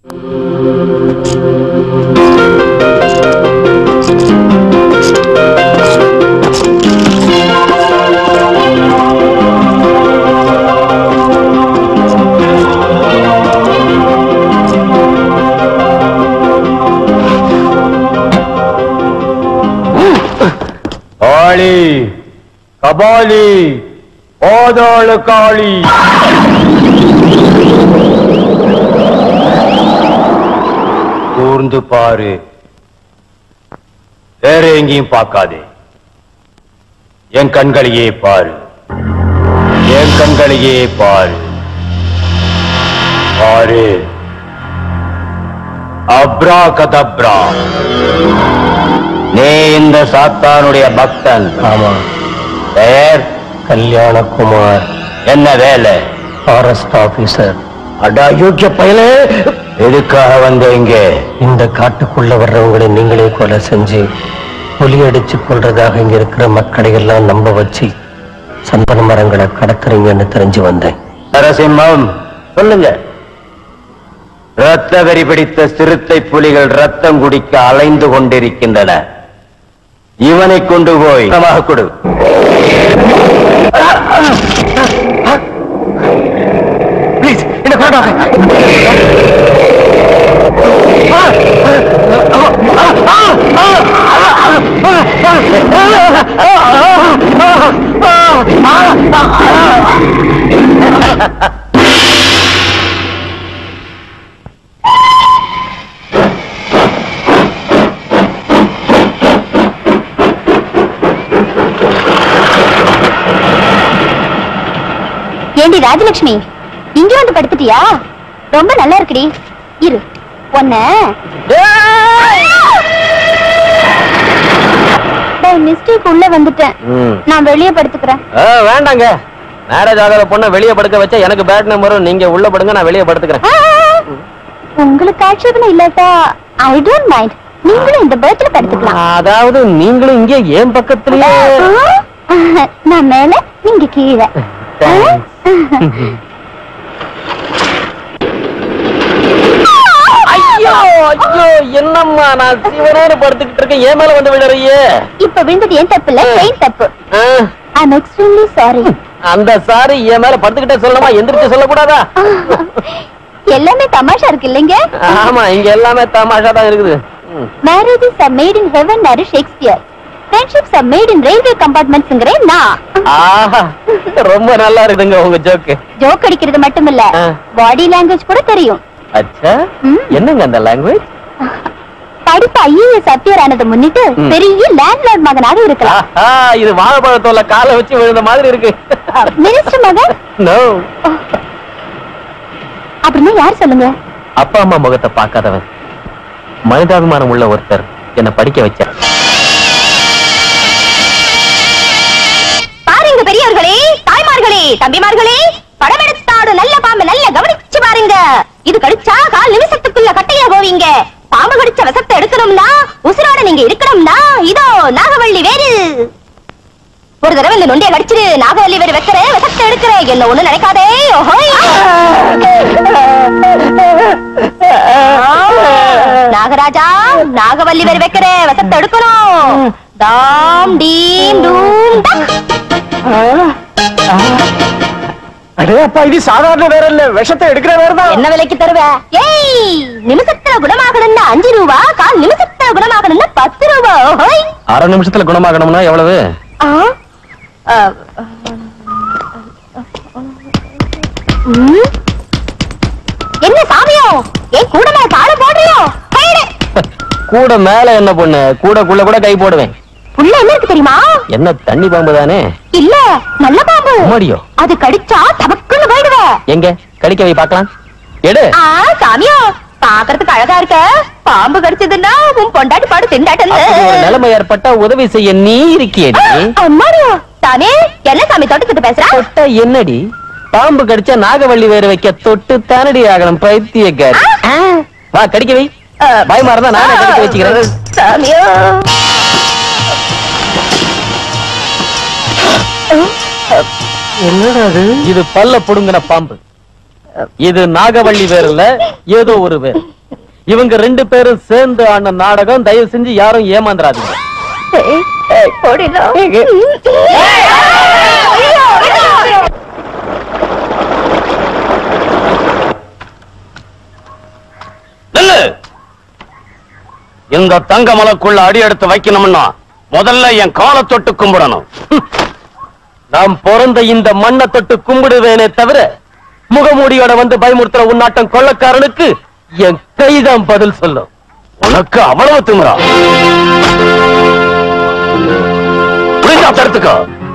காளி கபாலி பாதாள காளி கூர்ந்து பாரு வேற எங்கேயும் பார்க்காதே என் கண்களையே பாரு என் கண்களையே பாரு பாரு அப்ரா கதப்ரா நீ இந்த சாத்தானுடைய பக்தன் ஆமா பெயர் கல்யாணகுமார் என்ன வேலை ஃபாரஸ்ட் ஆபீசர் அடா யோக்கிய பயலே எதுக்காக வந்த இங்கே இந்த காட்டுக்குள்ள வர்றவங்களை நீங்களே கொலை செஞ்சு புலி அடிச்சு கொள்றதாக இங்க இருக்கிற மக்களை எல்லாம் நம்ப வச்சு சந்தன மரங்களை கடத்துறீங்கன்னு தெரிஞ்சு வந்தேன் நரசிம்மம் சொல்லுங்க ரத்த வெறி பிடித்த சிறுத்தை புலிகள் ரத்தம் குடிக்க அலைந்து கொண்டிருக்கின்றன இவனை கொண்டு போய் பணமாக கொடு ப்ளீஸ் என்ன கொண்டாங்க ஏண்டி ராஜலட்சுமி இங்க வந்து படுத்துட்டியா ரொம்ப நல்லா இருக்குடி இரு ஒன்ன மிஸ்டேக் உள்ள வந்துட்டேன் நான் வெளியே படுத்துக்கிறேன் வேண்டாங்க மேரேஜ் ஆகாத பொண்ணை வெளியே படுக்க வச்சா எனக்கு பேட் நம்பரும் நீங்க உள்ள படுங்க நான் வெளியே படுத்துக்கிறேன் ஆ, உங்களுக்கு ஆட்சேபனை இல்லாட்டா ஐ டோன்ட் மைண்ட் நீங்களும் இந்த பெர்த்ல படுத்துக்கலாம் அதாவது நீங்களும் இங்கே என் பக்கத்துலயே ஆ, நான் மேல நீங்க கீழே ஆ? ஐயோ ஐயோ என்னம்மா நான் சிவனேன்னு படுத்துக்கிட்டு இருக்கேன் ஏன் மேல வந்து விடுறியே இப்ப விழுந்தது ஏன் தப்பு இல்ல ட்ரெயின் தப்பு ah, I am extremely sorry அந்த சாரி என் மேல படுத்துக்கிட்டே சொல்லணுமா எந்திரிச்சு சொல்லக்கூடாதா எல்லாமே தமாஷா இருக்கு இல்லைங்க ஆமா இங்க எல்லாமே தமாஷா தான் இருக்குது ம். Marriages are made in heaven are Shakespeare friendships are made in railway கம்பார்ட்மெண்ட்ஸ்ங்கிறேன் நான் ஆஹா ரொம்ப நல்லா இருக்குதுங்க உங்க ஜோக்கு ஜோக் அடிக்கிறது மட்டும் இல்ல ஆ. பாடி லாங்குவேஜ் கூட தெரியும் அச்சா ம். என்னங்க அந்த லாங்குவேஜ் படிப்பு ஐஏஎஸ் அப்பியர் ஆனதை முன்னிட்டு ம். பெரிய லேண்ட்லார்ட் மகனாக இருக்கலாம் ஆஹா இது வாழைப்பழத்தோல காலை வச்சு விழுந்த மாதிரி இருக்கு மினிஸ்டர் மகன் நோ அப்படின்னா யார் சொல்லுங்க அப்பா அம்மா முகத்தை பார்க்காதவன் மனிதாபிமானம் உள்ள ஒருத்தர் என்ன படிக்க வச்சார் பாருங்க பெரியவர்களே தாய்மார்களே தம்பிமார்களே படம் எடுத்தாடு நல்ல பாம்பு நல்ல கவனிச்சு பாருங்க இது கடிச்சா கால் நிமிஷத்துக்குள்ள கட்டையா போவீங்க பாம்பு கடிச்ச விஷத்தை எடுக்கணும்னா உசுரோட நீங்க இருக்கணும்னா இதோ நாகவள்ளி வேறு ஒரு தடவை இந்த நொண்டிய கடிச்சிரு நாகவள்ளி வேறு வைக்கிற விஷத்தை எடுக்கிற என்ன ஒண்ணு நினைக்காதே ஓஹோய் நாகராஜா நாகவல்லி வேறு வைக்கிற விஷத்தை எடுக்கணும் தாம் டீம் டூம் டக். அடே அப்பா இது சாதாரண வேற இல்ல விஷத்தை எடுக்கிற வேற தான் என்ன விலைக்கு தருவ ஏய் நிமிஷத்துல குணமாகணும்னா அஞ்சு ரூபா கால் நிமிஷத்துல குணமாகணும்னா பத்து ரூபா ஓஹோய் அரை நிமிஷத்துல குணமாகணும்னா எவ்வளவு ஆ? ஆ, ம்? என்ன சாமியோ ஏன் கூட மேல கால போடுறியோ கையிடு. கூட மேல என்ன பொண்ணு கூடக்குள்ள கூட கை போடுவேன் உள்ள என்ன இருக்கு தெரியுமா என்ன தண்ணி பாம்பு தானே இல்ல நல்ல பாம்பு அம்மாடியோ. அது கடிச்சா தபக்குன்னு போயிடுவ எங்க கடிக்க வை பார்க்கலாம் எடு ஆ சாமியோ பாக்குறதுக்கு அழகா இருக்க பாம்பு கடிச்சதுன்னா உன் பொண்டாட்டி பாடு அப்படி ஒரு திண்டாட்டம் நிலைமை ஏற்பட்டா உதவி செய்ய நீ இருக்கியடி அம்மாடியோ சாமி என்ன சாமி தொட்டு பேசுறா தொட்ட என்னடி பாம்பு கடிச்சா நாகவள்ளி வேற வைக்க தொட்டு தானடி ஆகணும் பைத்தியக்காரி ஆ. வா கடிக்க வை பயமா இருந்தா நானே கடிக்க வச்சுக்கிறேன் சாமியோ என்னடா இது பல்ல புடுங்கின பாம்பு இது நாகவள்ளி வேர் இல்ல ஏதோ ஒரு வேர் இவங்க ரெண்டு பேரும் சேர்ந்து ஆன நாடகம் தயவு செஞ்சு யாரும் ஏமாந்துறாதீங்க நில்லு இந்த தங்க மலைக்குள்ள அடி எடுத்து வைக்கணும்னா முதல்ல என் காலை தொட்டு கும்பிடணும் நாம் பிறந்த இந்த மண்ணை தொட்டு கும்பிடுவேனே தவிர முகமூடியோட வந்து பயமுறுத்துற உன்னாட்டம் கொள்ளக்காரனுக்கு என் கைதான் பதில் சொல்லும் உனக்கு அவ்வளவு திமிரா புரிஞ்சா தடுத்துக்கோ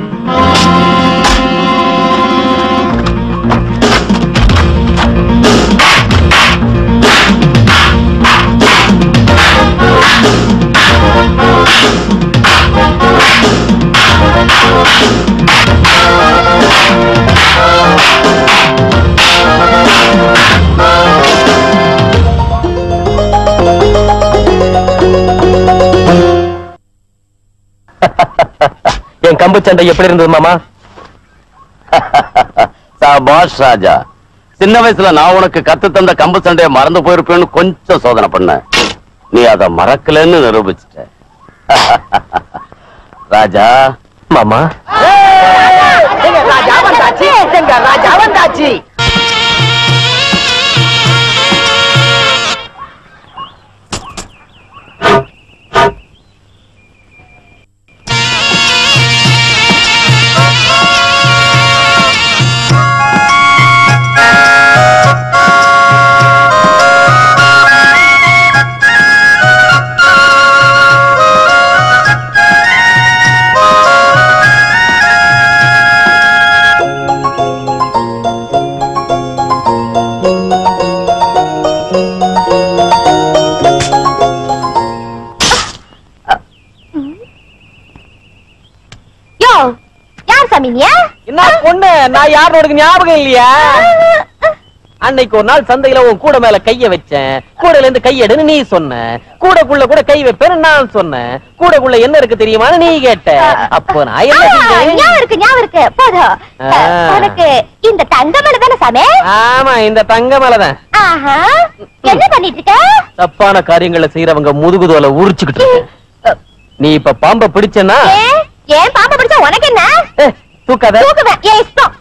என் கம்பு சண்டை எப்படி இருந்தது மாமா சபாஷ் ராஜா சின்ன வயசுல நான் உனக்கு கத்து தந்த கம்பு சண்டைய மறந்து போயிருப்பேன்னு கொஞ்சம் சோதனை பண்ண நீ அதை மறக்கலன்னு நிரூபிச்சிட்ட ராஜா மாமா ராஜா வந்தாச்சு எங்க ராஜா வந்தாச்சு யோ யார் சாமி நீ என்ன பொண்ணு நான் யாரும் உனக்கு ஞாபகம் இல்லையா அன்னைக்கு ஒரு நாள் சந்தையில உன் கூட மேல கைய வச்சேன் கூடையில இருந்து கையெடுன்னு நீ சொன்ன கூடைக்குள்ள கூட கை வைப்பேன்னு நான் சொன்னேன் கூடைக்குள்ள என்ன இருக்கு தெரியுமான்னு நீ கேட்ட அப்போ நான் என்ன ஆ, செஞ்சேன் ஞாபகம் இருக்கு ஞாபகம் இருக்கு போதும் ஆ. உனக்கு இந்த தங்கமலை தானே சாமி ஆமா இந்த தங்க மேலதான் ஆஹா என்ன பண்ணிட்டு இருக்க தப்பான காரியங்களை செய்யறவங்க முதுகுதோல உரிச்சுக்கிட்டு இருக்கேன். நீ இப்ப பாம்ப பிடிச்சனா ஏன் ஏன் பாம்பு பிடிச்சா உனக்கு என்ன தூக்காத தூக்குவேன் ஏன் இஷ்டம்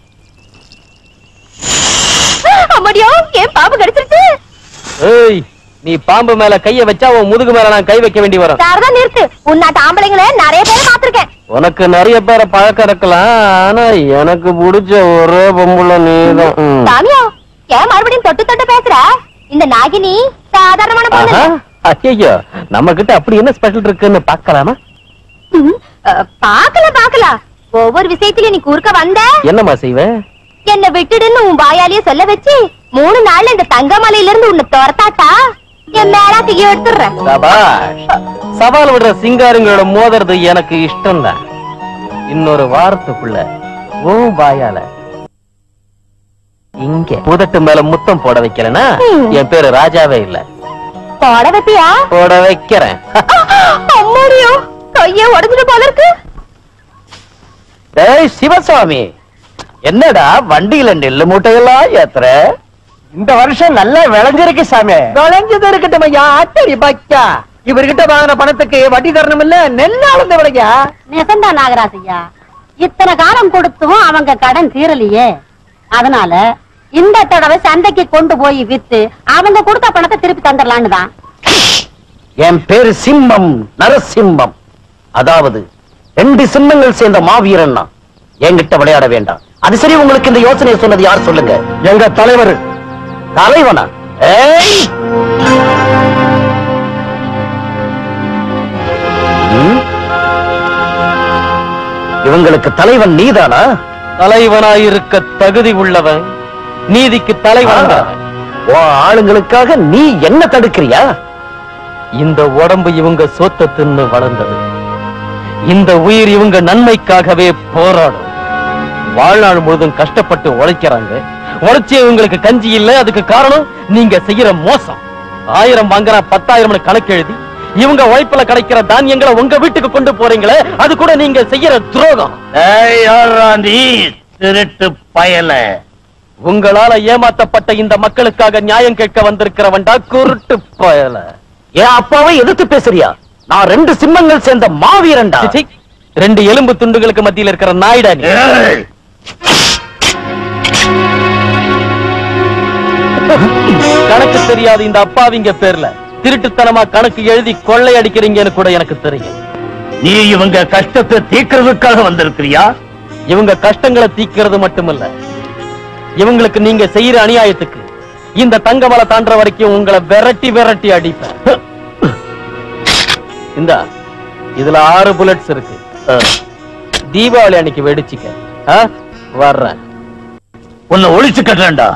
அம்மாடியோ ஏன் பாம்பு கடிச்சிருச்சு ஏய் நீ பாம்பு மேல கைய வச்சா உன் முதுகு மேல நான் கை வைக்க வேண்டி வரும் சாரதா நிறுத்து உன்னாட்ட ஆம்பளைங்களை நிறைய பேர் பாத்திருக்கேன் உனக்கு நிறைய பேரை பழக்கம் இருக்கலாம் ஆனா எனக்கு பிடிச்ச ஒரே பொம்புல நீதான் ம். சாமியோ ஏன் மறுபடியும் தொட்டு தொட்டு பேசுற இந்த நாகினி சாதாரணமான பொண்ணு ஆஹா, ஐயையோ நம்ம கிட்ட அப்படி என்ன ஸ்பெஷல் இருக்குன்னு பார்க்கலாமா ம், அஹ், பாக்கலாம் பாக்கலாம் ஒவ்வொரு விஷயத்திலயும் நீ குறுக்க வந்த என்னம்மா செய்வ என்ன விட்டுடுன்னு உன் வாயாலேயே சொல்ல வச்சு மூணு நாள்ல இந்த தங்கமலையில இருந்து உன்னை துரத்தாட்டா என் மேலாத்தையும் எடுத்துடுறேன் சபாஷ் சவால் விடுற சிங்காரங்களோட மோதுறது எனக்கு இஷ்டம் தான் இன்னொரு வாரத்துக்குள்ள ஓ வாயால இங்க புதட்டு மேல முத்தம் போட வைக்கலனா ம். என் பேரு ராஜாவே இல்ல போட வைப்பியா போட வைக்கிறேன் அம்மாடியோ கைய உடஞ்சிட்டு போல இருக்கு டேய் சிவசாமி என்னடா வண்டியில நெல்லு மூட்டையெல்லாம் ஏத்துற இந்த வருஷம் நல்லா விளைஞ்சிருக்கு சாமி விளைஞ்சது இருக்கட்டும் ஐயா அட்டடி பச்சா இவர்கிட்ட வாங்கின பணத்துக்கு வட்டி தரணும் இல்ல நெல் அளந்து விளையா நிசந்தா நாகராஜையா இத்தனை காலம் கொடுத்தும் அவங்க கடன் தீரலையே அதனால இந்த தடவை சந்தைக்கு கொண்டு போய் வித்து அவங்க கொடுத்த பணத்தை திருப்பி தந்துடலான்னு தான் என் பேரு சிம்மம் நரசிம்மம் அதாவது ரெண்டு சிம்மங்கள் சேர்ந்த மாவீரன் நான். என்கிட்ட விளையாட வேண்டாம் அது சரி உங்களுக்கு இந்த யோசனையை சொன்னது யார் சொல்லுங்க எங்க தலைவர் தலைவனா ஏய் ம்? இவங்களுக்கு தலைவன் நீதானா தலைவனாயிருக்க தகுதி உள்ளவன் நீதிக்கு தலைவன் உன் ஆளுங்களுக்காக நீ என்ன தடுக்கிறியா இந்த உடம்பு இவங்க சோத்த தின்னு வளர்ந்தது இந்த உயிர் இவங்க நன்மைக்காகவே போராடும் வாழ்நாள் முழுதும் கஷ்டப்பட்டு உழைக்கிறாங்க உழைச்சி இவங்களுக்கு கஞ்சி இல்ல அதுக்கு காரணம் நீங்க செய்யற மோசம் ஆயிரம் வாங்குற பத்தாயிரம் கணக்கு எழுதி இவங்க உழைப்புல கிடைக்கிற தானியங்களை உங்க வீட்டுக்கு கொண்டு போறீங்களே அது கூட நீங்க செய்யற துரோகம் நீ திருட்டு பயல உங்களால ஏமாத்தப்பட்ட இந்த மக்களுக்காக நியாயம் கேட்க வந்திருக்கிறவன்டா குருட்டு பயல என் அப்பாவை எதிர்த்து பேசுறியா நான் ரெண்டு சிம்மங்கள் சேர்ந்த மாவீரன்டா சிச்சி, ரெண்டு எலும்பு துண்டுகளுக்கு மத்தியில இருக்கிற நாயுடா நீ ஏய்! கணக்கு தெரியாத இந்த அப்பாவிங்க பேர்ல திருட்டுத்தனமா கணக்கு எழுதி கொள்ளை அடிக்கிறீங்கன்னு கூட எனக்கு தெரியும் நீ இவங்க கஷ்டத்தை தீர்க்கறதுக்காக வந்திருக்கிறியா இவங்க கஷ்டங்களை தீக்கிறது மட்டுமல்ல இவங்களுக்கு நீங்க செய்யற அநியாயத்துக்கு இந்த தங்கமலை தாண்டுற வரைக்கும் உங்களை விரட்டி விரட்டி அடிப்பேன் இந்த இதுல ஆறு புல்லட்ஸ் இருக்கு தீபாவளி அன்னைக்கு வெடிச்சுக்க ஆ? வர்றேன் உன்னை ஒழிச்சு கட்டுறேன்டா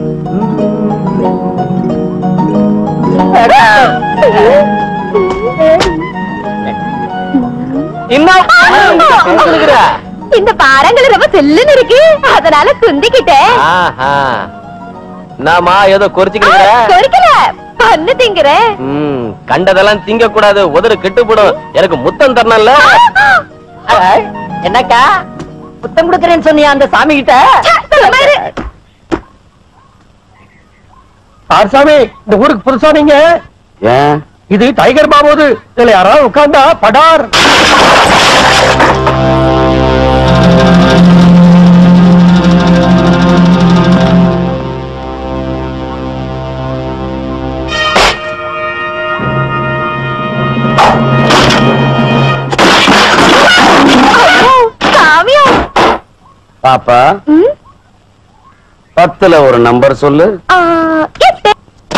இந்த பாறங்கள் ரொம்ப செல்லுன்னு இருக்கு அதனால குந்திக்கிட்டேன் ஆஹா. நாமா ஏதோ குறிச்சுக்கிற கொறிக்கல பண்ணு திங்குறேன் ம் கண்டதெல்லாம் திங்க கூடாது உதடு கெட்டு போடும் எனக்கு முத்தம் தரணும்ல என்னக்கா புத்தம் கொடுக்கறேன்னு சொன்னியா அந்த சாமி கிட்ட சாமி இந்த ஊருக்கு புதுசா நீங்க ஏன் இது டைகர் பாபோது இதுல யாராவது உட்கார்ந்தா படார் சாமியம் பாப்பா ம், பத்துல ஒரு நம்பர் சொல்லு ஆ, எட்டு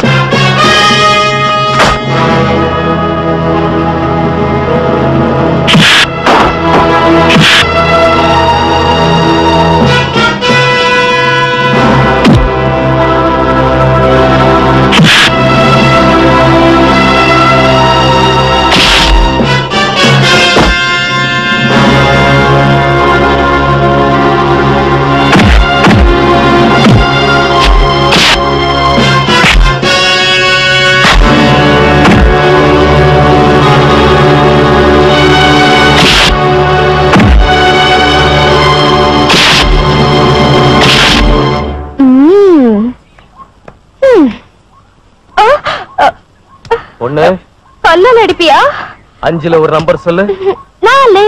ம். ம். ஆ, ஆ, ஒண்ணு பல்லல் அடிப்பியா அஞ்சுல ஒரு நம்பர் சொல்லு நாலு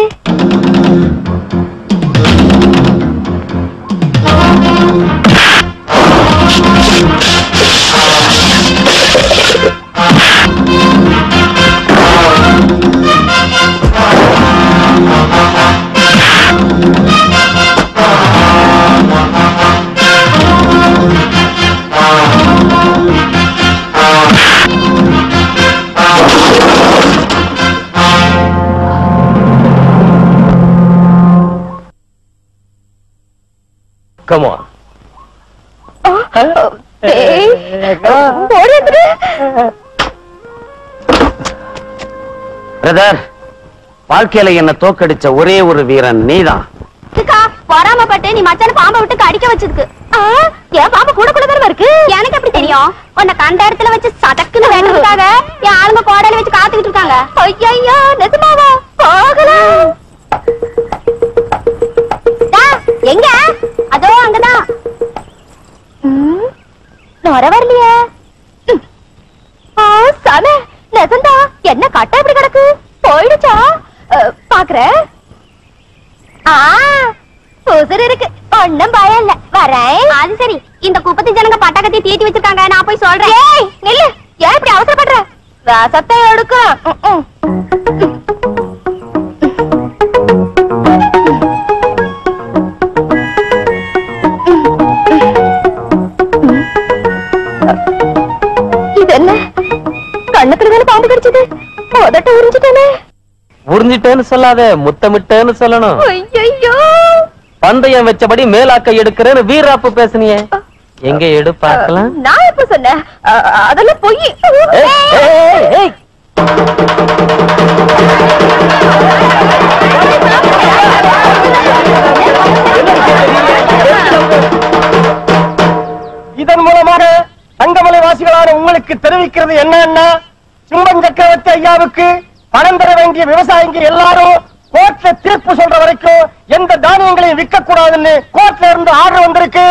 கமான் டேய், ஓடி வந்துரு. பிரதர் வாழ்க்கையில என்ன தோக்கடிச்ச ஒரே ஒரு வீரன் நீதான் அக்கா, பொறாமைப்பட்டு நீ மச்சான பாம்பை விட்டு கடிக்க வச்சதுக்கு ஆ, என் பாம்பு கூட கூட தானே இருக்கு எனக்கு எப்படி தெரியும் உன்னை கண்ட இடத்துல வச்சு சதக்குன்னு வேண்டதுக்காக என் ஆளுங்க கோடையில வச்சு காத்துக்கிட்டு இருக்காங்க ஐயோ நிஜமாவா போகலாம் டா, எங்க அதோ அங்கதான் ம், நொர வரலையே ம். ஆ, சாமி நிஜந்தா என்ன கட்ட எப்படி கிடக்கு போயிடுச்சா அ, பாக்குறேன் ஆ உசுர் இருக்கு ஒண்ணும் பயம் இல்ல வரேன் அது சரி இந்த குப்பத்து ஜனங்க பட்டாக்கத்தி தீட்டி வச்சிருக்காங்க நான் போய் சொல்றேன் ஏய் நில்லு ஏன் இப்படி அவசரப்படுற ரசத்தை எடுக்கிறேன் ம், ம். இது என்ன கண்ணத்துல தானே பாம்பு கடிச்சது உதட்ட உறிஞ்சிட்டேனே உறிஞ்சிட்டேன்னு சொல்லாத முத்தமிட்டேன்னு சொல்லணும் ஐயோ பந்தயம் வச்சபடி மேலாக்க எடுக்கிறேன்னு வீராப்பு பேசுனியே எங்க எடு பார்க்கலாம் நான் எப்ப சொன்னேன் அ- அதெல்லாம் பொய் ஏய், ஏய், ஏய், ஏய். இதன் மூலமாக தங்கமலை வாசிகளான உங்களுக்கு தெரிவிக்கிறது என்னன்னா சிம்பன் சக்கரவர்த்தி ஐயாவுக்கு பணம் தர வேண்டிய விவசாயிங்க எல்லாரும் கோர்ட்ல தீர்ப்பு சொல்ற வரைக்கும் எந்த தானியங்களையும் விற்க கூடாதுன்னு கோர்ட்ல இருந்து ஆர்டர் வந்திருக்கு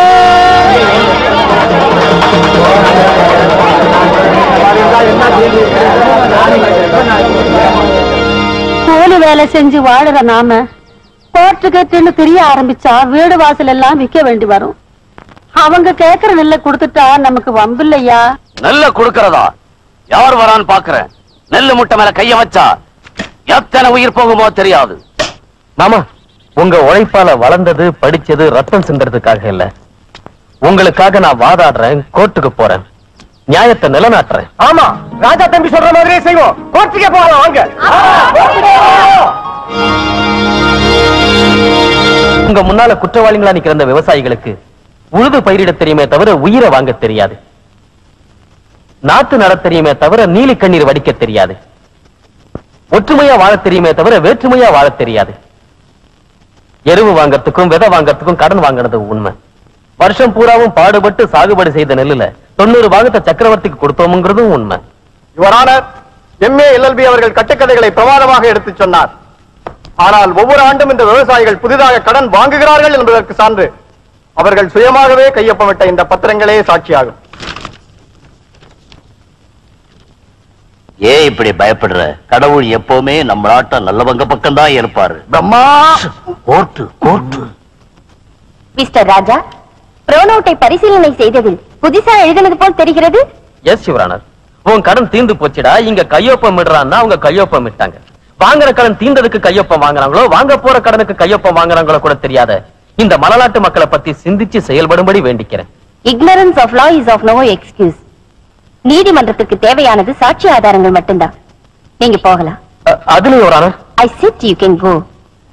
கூலி வேலை செஞ்சு வாழுற நாம கோர்ட்டுக்கு தின்னு தெரிய ஆரம்பிச்சா வீடு வாசல் எல்லாம் விற்க வேண்டி வரும் அவங்க கேக்குற நெல்லை கொடுத்துட்டா நமக்கு வம்பில்லையா நெல்ல கொடுக்கறதா யார் வரான்னு பாக்குறேன் நெல்லு முட்டை மேல கைய வச்சா எத்தனை உயிர் போகுமோ தெரியாது மாமா உங்க உழைப்பால வளர்ந்தது படிச்சது ரத்தம் சிந்தறதுக்காக இல்ல உங்களுக்காக நான் வாதாடுறேன் கோர்ட்டுக்கு போறேன் நியாயத்தை நிலநாட்டுறேன் ஆமா ராஜா தம்பி சொல்ற மாதிரியே செய்வோம் கோர்ட்டுக்கே போகலாம் வாங்க உங்க முன்னால குற்றவாளிகளா நிக்கிற அந்த விவசாயிகளுக்கு உழுது பயிரிட தெரியுமே தவிர உயிரை வாங்க தெரியாது நாத்து நட தெரியுமே தவிர நீலி கண்ணீர் வடிக்க தெரியாது ஒற்றுமையா வாழத் தெரியுமே தவிர வேற்றுமையா வாழத் தெரியாது எருவு வாங்கறதுக்கும் விதை வாங்கறதுக்கும் கடன் வாங்கினது உண்மை வருஷம் பூராவும் பாடுபட்டு சாகுபடி செய்த நெல்லுல தொண்ணூறு பாகத்தை சக்கரவர்த்திக்கு கொடுத்தோம்ங்கிறதும் உண்மை யுவரான எம்ஏ எல்எல்பி அவர்கள் கட்டுக்கதைகளை பிரமாதமாக எடுத்துச் சொன்னார் ஆனால் ஒவ்வொரு ஆண்டும் இந்த விவசாயிகள் புதிதாக கடன் வாங்குகிறார்கள் என்பதற்கு சான்று அவர்கள் சுயமாகவே கையொப்பமிட்ட இந்த பத்திரங்களே சாட்சியாகும் ஏன் இப்படி பயப்படுற கடவுள் எப்பவுமே நம்ம நாட்ட நல்லவங்க பக்கம் தான் இருப்பாரு Brahma court court mister Raja புரோனோட்டை பரிசீலனை செய்ததில் புதுசா எழுதினது போல் தெரிகிறது எஸ் யுவரானர் உன் கடன் தீர்ந்து போச்சுடா இங்க கையொப்பம் இடுறான்னா அவங்க கையொப்பம் இட்டாங்க வாங்குற கடன் தீர்ந்ததுக்கு கையொப்பம் வாங்குறாங்களோ வாங்க போற கடனுக்கு கையொப்பம் வாங்குறாங்களோ கூட தெரியாத இந்த மலநாட்டு மக்களை பத்தி சிந்திச்சு செயல்படும்படி வேண்டிக்கிறேன் ignorance of law is of no excuse நீதிமன்றத்துக்கு தேவையானது சாட்சி ஆதாரங்கள் மட்டும்தான் நீங்க போகலாம் அ- அதுலயும் your honour I said you can go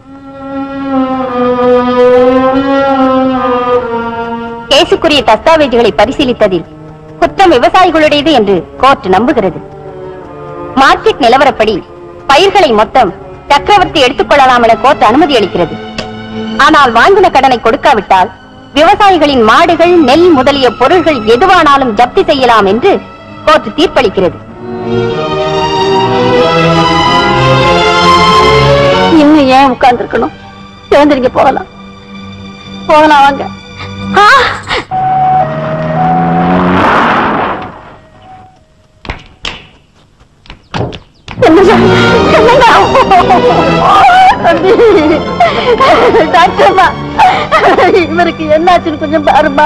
கேசுக்குரிய தஸ்தாவேஜுகளை பரிசீலித்ததில் குற்றம் விவசாயிகளுடையது என்று கோர்ட் நம்புகிறது மார்க்கெட் நிலவரப்படி பயிர்களை மொத்தம் சக்கரவர்த்தி எடுத்துக்கொள்ளலாம் என கோர்ட் அனுமதி அளிக்கிறது ஆனால் வாங்கின கடனை கொடுக்காவிட்டால் விவசாயிகளின் மாடுகள் நெல் முதலிய பொருள்கள் எதுவானாலும் ஜப்தி செய்யலாம் என்று கோர்ட் தீர்ப்பளிக்கிறது இன்னும் ஏன் உட்கார்ந்து இருக்கணும் எழுந்திருங்க போகலாம் போகலாம் வாங்க ஆ! என்னங்க? என்னங்க? தம்பி, டாக்டர்மா இவருக்கு என்னாச்சுன்னு கொஞ்சம் பாருமா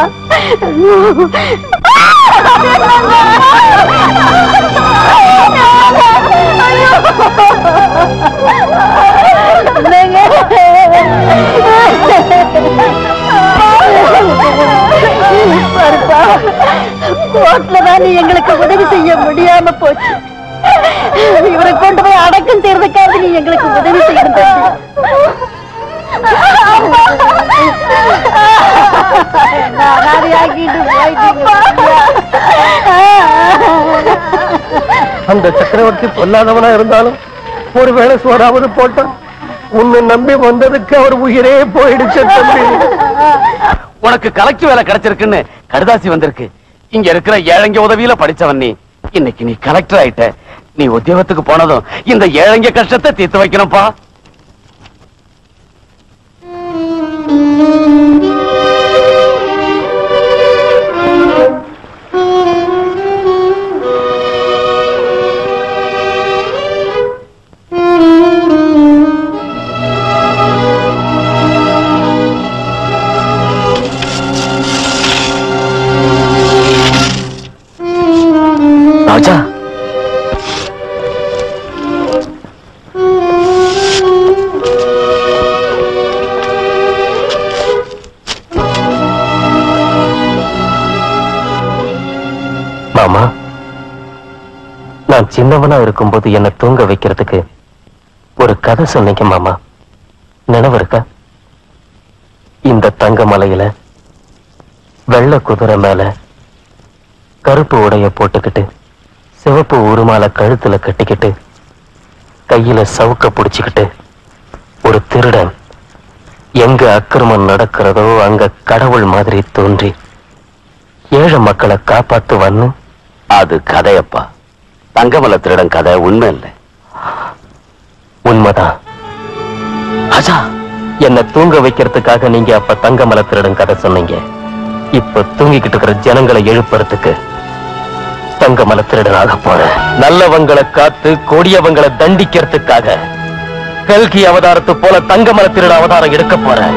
பாருப்பா கோர்ட்ல தான் எங்களுக்கு உதவி செய்ய முடியாம போச்சு இவரை கொண்டு போய் அடக்கம் செய்யறதுக்காக நீ எங்களுக்கு உதவி செய்யணும் அந்த சக்கரவர்த்தி பொல்லாதவனா இருந்தாலும் ஒருவேளை சோறாவது போட்டான் உன்னை நம்பி வந்ததுக்கு அவர் உயிரே போயிடுச்சு தம்பி உனக்கு கலெக்டர் வேலை கிடைச்சிருக்குன்னு கடுதாசி வந்திருக்கு இங்க இருக்கிற ஏழைங்க உதவியில படிச்சவன் நீ இன்னைக்கு நீ கலெக்டர் ஆயிட்ட நீ உத்தியோகத்துக்கு போனதும் இந்த ஏழைங்க கஷ்டத்தை தீர்த்து வைக்கணும்ப்பா ராஜா மாமா நான் சின்னவனா இருக்கும்போது என்ன தூங்க வைக்கிறதுக்கு ஒரு கதை சொன்னீங்க மாமா நினைவு இருக்கா இந்த தங்க மலையில வெள்ளை குதிரை மேல கருப்பு உடைய போட்டுக்கிட்டு சிவப்பு உருமால கழுத்துல கட்டிக்கிட்டு கையில சவுக்க புடிச்சுக்கிட்டு ஒரு திருடன் எங்க அக்கிரமம் நடக்கிறதோ அங்க கடவுள் மாதிரி தோன்றி ஏழை மக்களை காப்பாத்துவான்னு அது கதையப்பா தங்கமல திருடன் கதை உண்மை இல்லை உண்மைதான் ராஜா என்ன தூங்க வைக்கிறதுக்காக நீங்க அப்ப தங்கமல திருடன் கதை சொன்னீங்க இப்ப தூங்கிக்கிட்டு இருக்கிற ஜனங்களை எழுப்புறதுக்கு தங்கமல திருடனாக போறேன் நல்லவங்களை காத்து கொடியவங்களை தண்டிக்கிறதுக்காக கல்கி அவதாரத்து போல தங்கமல திருட அவதாரம் எடுக்க போறேன்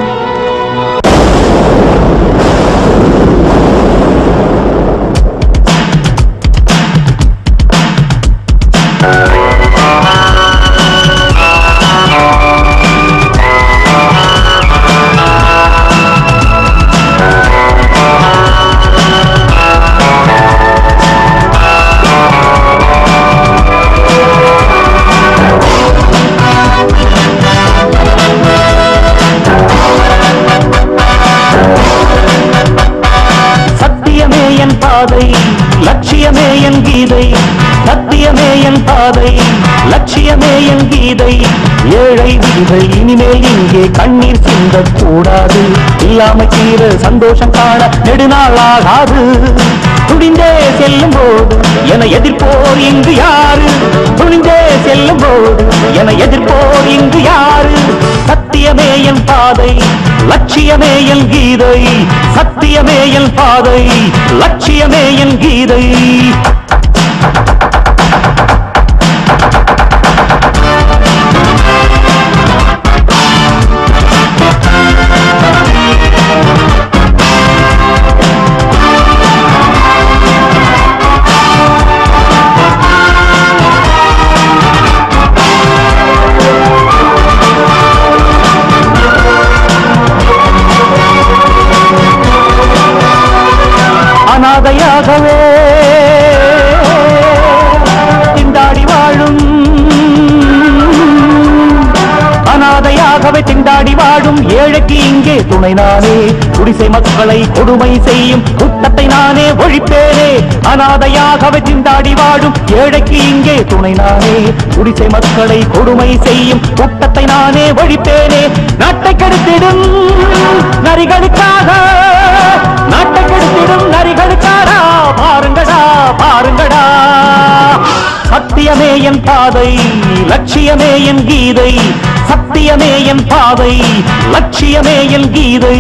சத்தியமே என் பாதை லட்சியமே என் கீதை சத்தியமே என் பாதை லட்சியமே என் கீதை ஏழை விதிகள் இனிமேல் இங்கே கண்ணீர் சிந்தக் கூடாது இல்லாம தீர சந்தோஷம் காண நெடுநாளாகாது துணிந்தே செல்லும் போது என எதிர்ப்போர் இங்கு யாரு துணிந்தே செல்லும் போது என எதிர்ப்போர் இங்கு யாரு சத்தியமே என் பாதை லட்சியமே என் கீதை சத்தியமே என் பாதை லட்சியமே என் கீதை அனாதையாகவே திண்டாடி வாழும் அனாதையாகவே திண்டாடி வாழும் ஏழைக்கு இங்கே துணை நானே குடிசை மக்களை கொடுமை செய்யும் குற்றத்தை நானே ஒழிப்பேனே அனாதையாகவே திண்டாடி வாழும் ஏழைக்கு இங்கே துணை நானே குடிசை மக்களை கொடுமை செய்யும் குற்றத்தை நானே ஒழிப்பேனே நாட்டை கெடுத்திடும் நரிகளுக்காக நாட்டை கெடுத்திடும் நரிகளுக்காடா பாருங்கடா பாருங்கடா சத்தியமே என் பாதை லட்சியமே என் கீதை சத்தியமே என் பாதை லட்சியமே என் கீதை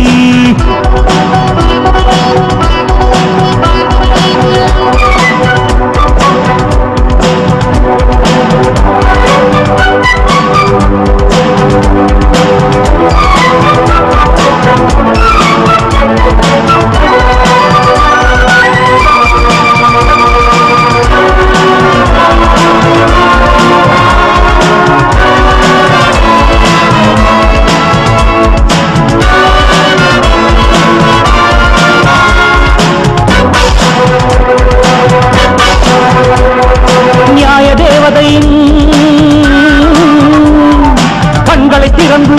நியாய தேவதையின் கண்களை திறந்து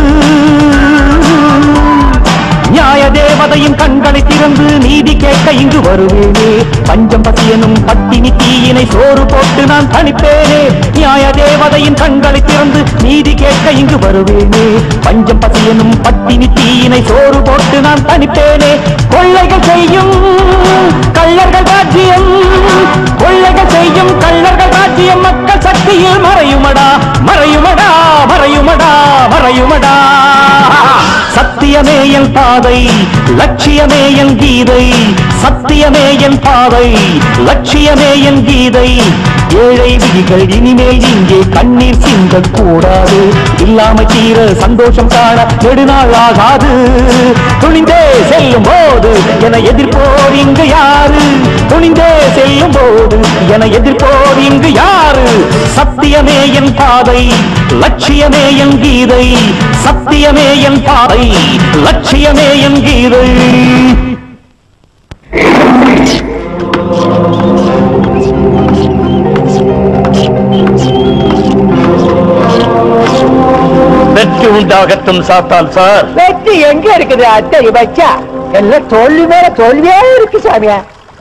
நியாய தேவதையின் கண்களை திறந்து நீதி கேட்க இங்கு வருவேனே பஞ்சம் பசியனும் பத்தினி தீயினை சோறு போட்டு நான் தணிப்பேனே நியாய தேவதையின் கண்களை திறந்து நீதி கேட்க இங்கு வருவேனே பஞ்சம் பசியனும் பத்தினி தீயினை சோறு போட்டு நான் தணிப்பேனே கொள்ளைகள் செய்யும் கள்ளர்கள் ராஜ்யம் கொள்ளைகள் செய்யும் கள்ளர்கள் ராஜ்யம் மக்கள் சக்தியில் மறையுமடா மறையுமடா மறையுமடா மறையுமடா சத்தியமே என் பாதை லட்சியமே என் கீதை சத்தியமே என் பாதை லட்சியமே என் கீதை ஏழை விதிகள் இனிமேல் இங்கே கண்ணீர் சிந்தக் கூடாது இல்லாம தீர சந்தோஷம் காண நெடுநாள் ஆகாது துணிந்தே செல்லும் போது என எதிர்ப்போர் இங்கு யாரு துணிந்தே செல்லும் போது என எதிர்ப்போர் இங்கு யாரு சத்தியமே என் பாதை லட்சியமே என் கீதை சத்தியமே என் பாதை லட்சியமே என் கீதை வெற்றி உண்டாகட்டும் சாத்தான் சார் வெற்றி எங்க இருக்குது அத்தடி பச்சா எல்லாம் தோல்வி மேல தோல்வியே இருக்கு சாமியா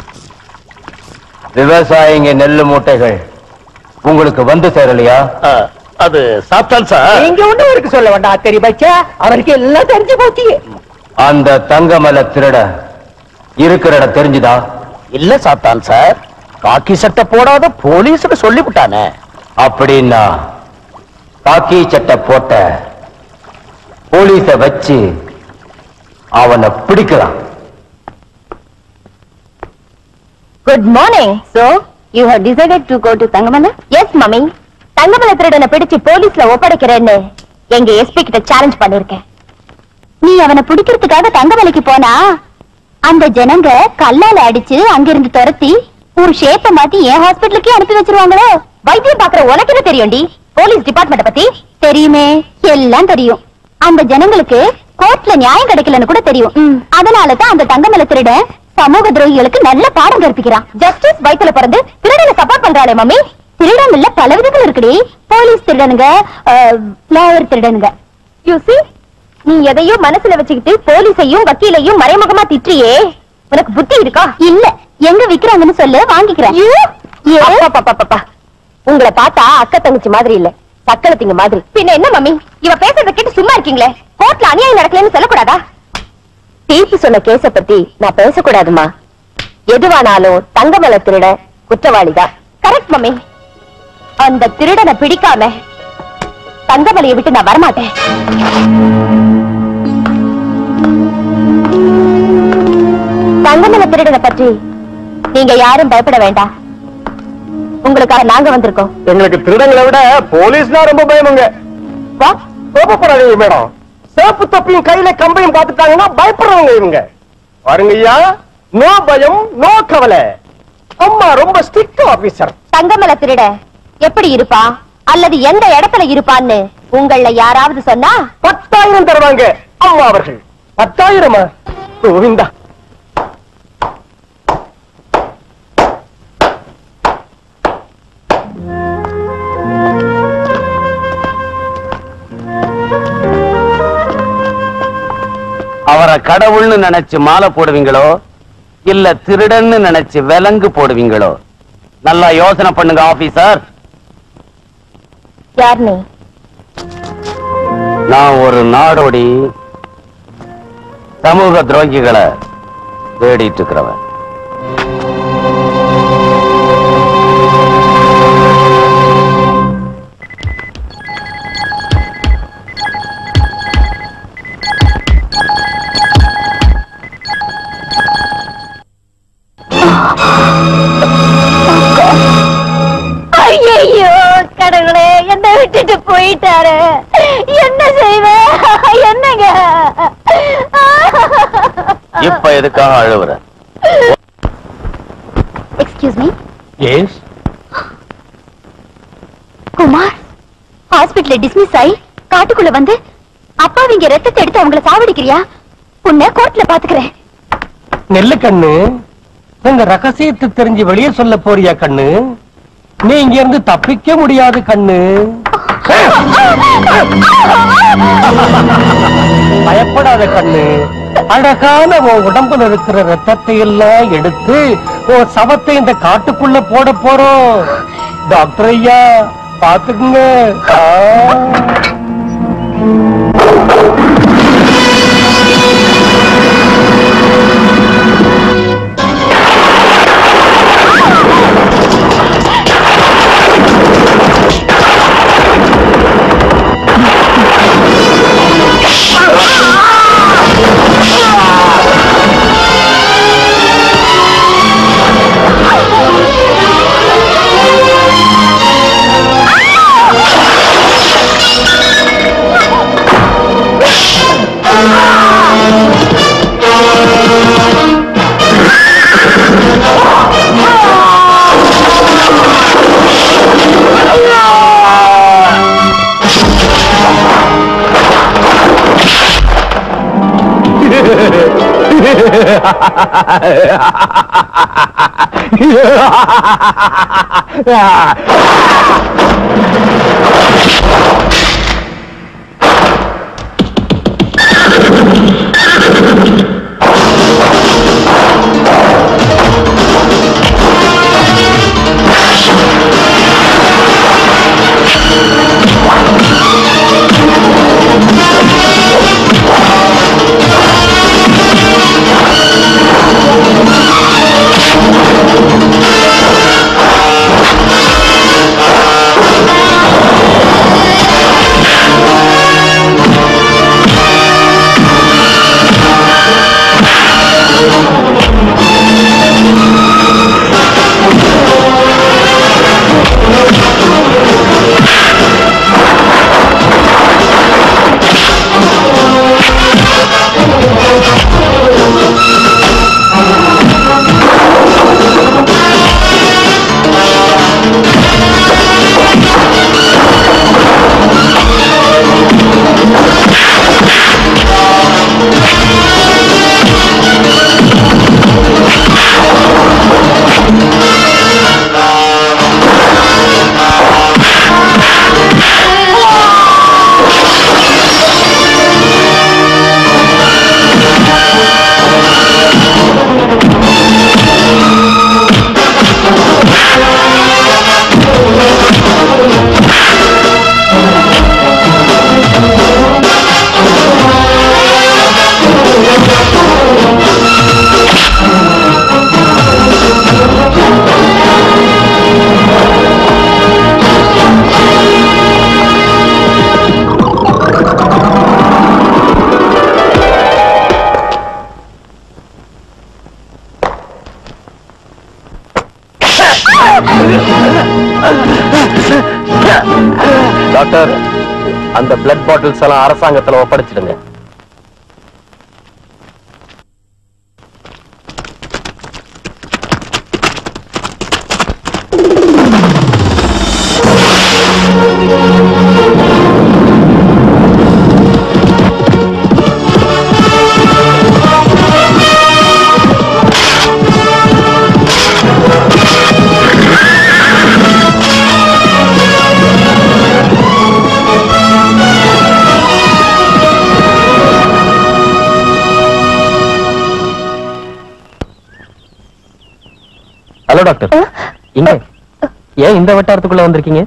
விவசாயிங்க நெல்லு மூட்டைகள் உங்களுக்கு வந்து சேரலையா அது சாத்தான் சார் நீங்க ஒண்ணு இருக்கு சொல்ல வேண்டாம் அத்தடி பச்சா அவருக்கு எல்லாம் தெரிஞ்சு போச்சு அந்த தங்கமல திருட இருக்கிற இடம் தெரிஞ்சுதா இல்ல சாத்தான் சார் காக்கி சட்டை போடாத போலீஸ்னு சொல்லிவிட்டானே அப்படின்னா காக்கி சட்டை போட்ட போலீஸ வச்சு அவனை பிடிக்கலாம் good morning so you have decided to go to Thangamalai yes mummy Thangamalai திருடனை பிடிச்சு போலீஸ்ல ஒப்படைக்கிறேன்னு எங்க எஸ்பி கிட்ட சேலஞ்ச் பண்ணிருக்கேன் நீ அவனை பிடிக்கிறதுக்காக தங்கமலைக்கு போனா அந்த ஜனங்க கல்லால அடிச்சு அங்கிருந்து துரத்தி ஒரு ஷேப்ப மாத்தி என் ஹாஸ்பிட்டலுக்கே அனுப்பி வச்சிருவாங்களோ வைத்தியம் பாக்குற உனக்கு என்ன தெரியும்டி போலீஸ் டிபார்ட்மெண்ட் பத்தி தெரியுமே எல்லாம் தெரியும் அந்த ஜனங்களுக்கு கோர்ட்ல நியாயம் கிடைக்கலன்னு கூட தெரியும் அதனால தான் அந்த தங்கமலை திருட சமூக துரோகிகளுக்கு நல்ல பாடம் கற்பிக்கிறான் ஜஸ்டிஸ் வயித்துல பிறந்து திருடனை சப்போர்ட் பண்றாளே மம்மி திருடன் இல்ல பல விதங்கள் இருக்குடி போலீஸ் திருடனுங்க லாயர் திருடனுங்க யூ see நீ எதையோ மனசுல வச்சுக்கிட்டு போலீஸையும் வக்கீலையும் மறைமுகமா திட்டுறியே உனக்கு புத்தி இருக்கா இல்ல எங்க விக்கிறாங்கன்னு சொல்லு வாங்கிக்கிறேன் அப்பா உங்களை பார்த்தா அக்கா தங்கச்சி மாதிரி இல்ல சக்களத்திங்க மாதிரி பின்ன என்ன மம்மி இவ பேசுறத கேட்டு சும்மா இருக்கீங்களே கோர்ட்ல அநியாயம் நடக்கலன்னு சொல்லக்கூடாதா தீர்ப்பு சொன்ன கேஸ பத்தி நான் பேசக்கூடாதுமா எதுவானாலும் தங்கமலை திருட குற்றவாளிதான் கரெக்ட் மம்மி அந்த திருடனை பிடிக்காம தங்கமலையை விட்டு நான் வரமாட்டேன் தங்கமலை திருடனை பற்றி நீங்க யாரும் பயப்பட வேண்டாம் உங்களுக்காக நாங்க வந்திருக்கோம் எங்களுக்கு திருடங்களை விட போலீஸ்னா ரொம்ப பயமுங்க வா கோபப்படாதீங்க மேடம் சேப்பு தொப்பியும் கையில கம்பையும் பார்த்துட்டாங்கன்னா பயப்படுறவங்க இவங்க பாருங்க ஐயா நோ பயம் நோ கவலை அம்மா ரொம்ப ஸ்ட்ரிக்ட் ஆபீசர் தங்கமலை திருட எப்படி இருப்பா அல்லது எந்த இடத்துல இருப்பான்னு உங்கள யாராவது சொன்னா பத்தாயிரம் தருவாங்க அம்மா அவர்கள் பத்தாயிரமா கோவிந்தா அவரை கடவுள்னு நினைச்சு மாலை போடுவீங்களோ இல்ல திருடன்னு நினைச்சு விலங்கு போடுவீங்களோ நல்லா யோசனை பண்ணுங்க ஆபீசர் யார் நீ நான் ஒரு நாடோடி சமூக துரோகிகளை தேடிட்டு இருக்கிறவன் ஐயோ கடவுளே என்ன விட்டுட்டு போயிட்டாரு என்ன செய்வேன் என்னங்க இப்ப எதுக்காக அழுவுற எக்ஸ்கியூஸ் மீ எஸ் குமார் ஹாஸ்பிடல்ல டிஸ்மிஸ் ஆயி காட்டுக்குள்ள வந்து அப்பாவிங்க ரத்தத்தை எடுத்து அவங்கள சாவடிக்கிறியா உன்னை கோர்ட்ல பாத்துக்கிறேன் நெல்லு கண்ணு உங்க ரகசியத்தை தெரிஞ்சு வெளியே சொல்ல போறியா கண்ணு நீ இங்க இருந்து தப்பிக்க முடியாது கண்ணு பயப்படாத கண்ணு அழகான உன் உடம்புல இருக்கிற ரத்தத்தை எல்லாம் எடுத்து உன் சவத்தை இந்த காட்டுக்குள்ள போட போறோம் டாக்டர் ஐயா பாத்துக்குங்க ஆ. ஆ டாக்டர் அந்த பிளட் பாட்டில்ஸ் எல்லாம் அரசாங்கத்துல ஒப்படைச்சிடுங்க ஹலோ டாக்டர் இங்க ஏன் இந்த வட்டாரத்துக்குள்ள வந்திருக்கீங்க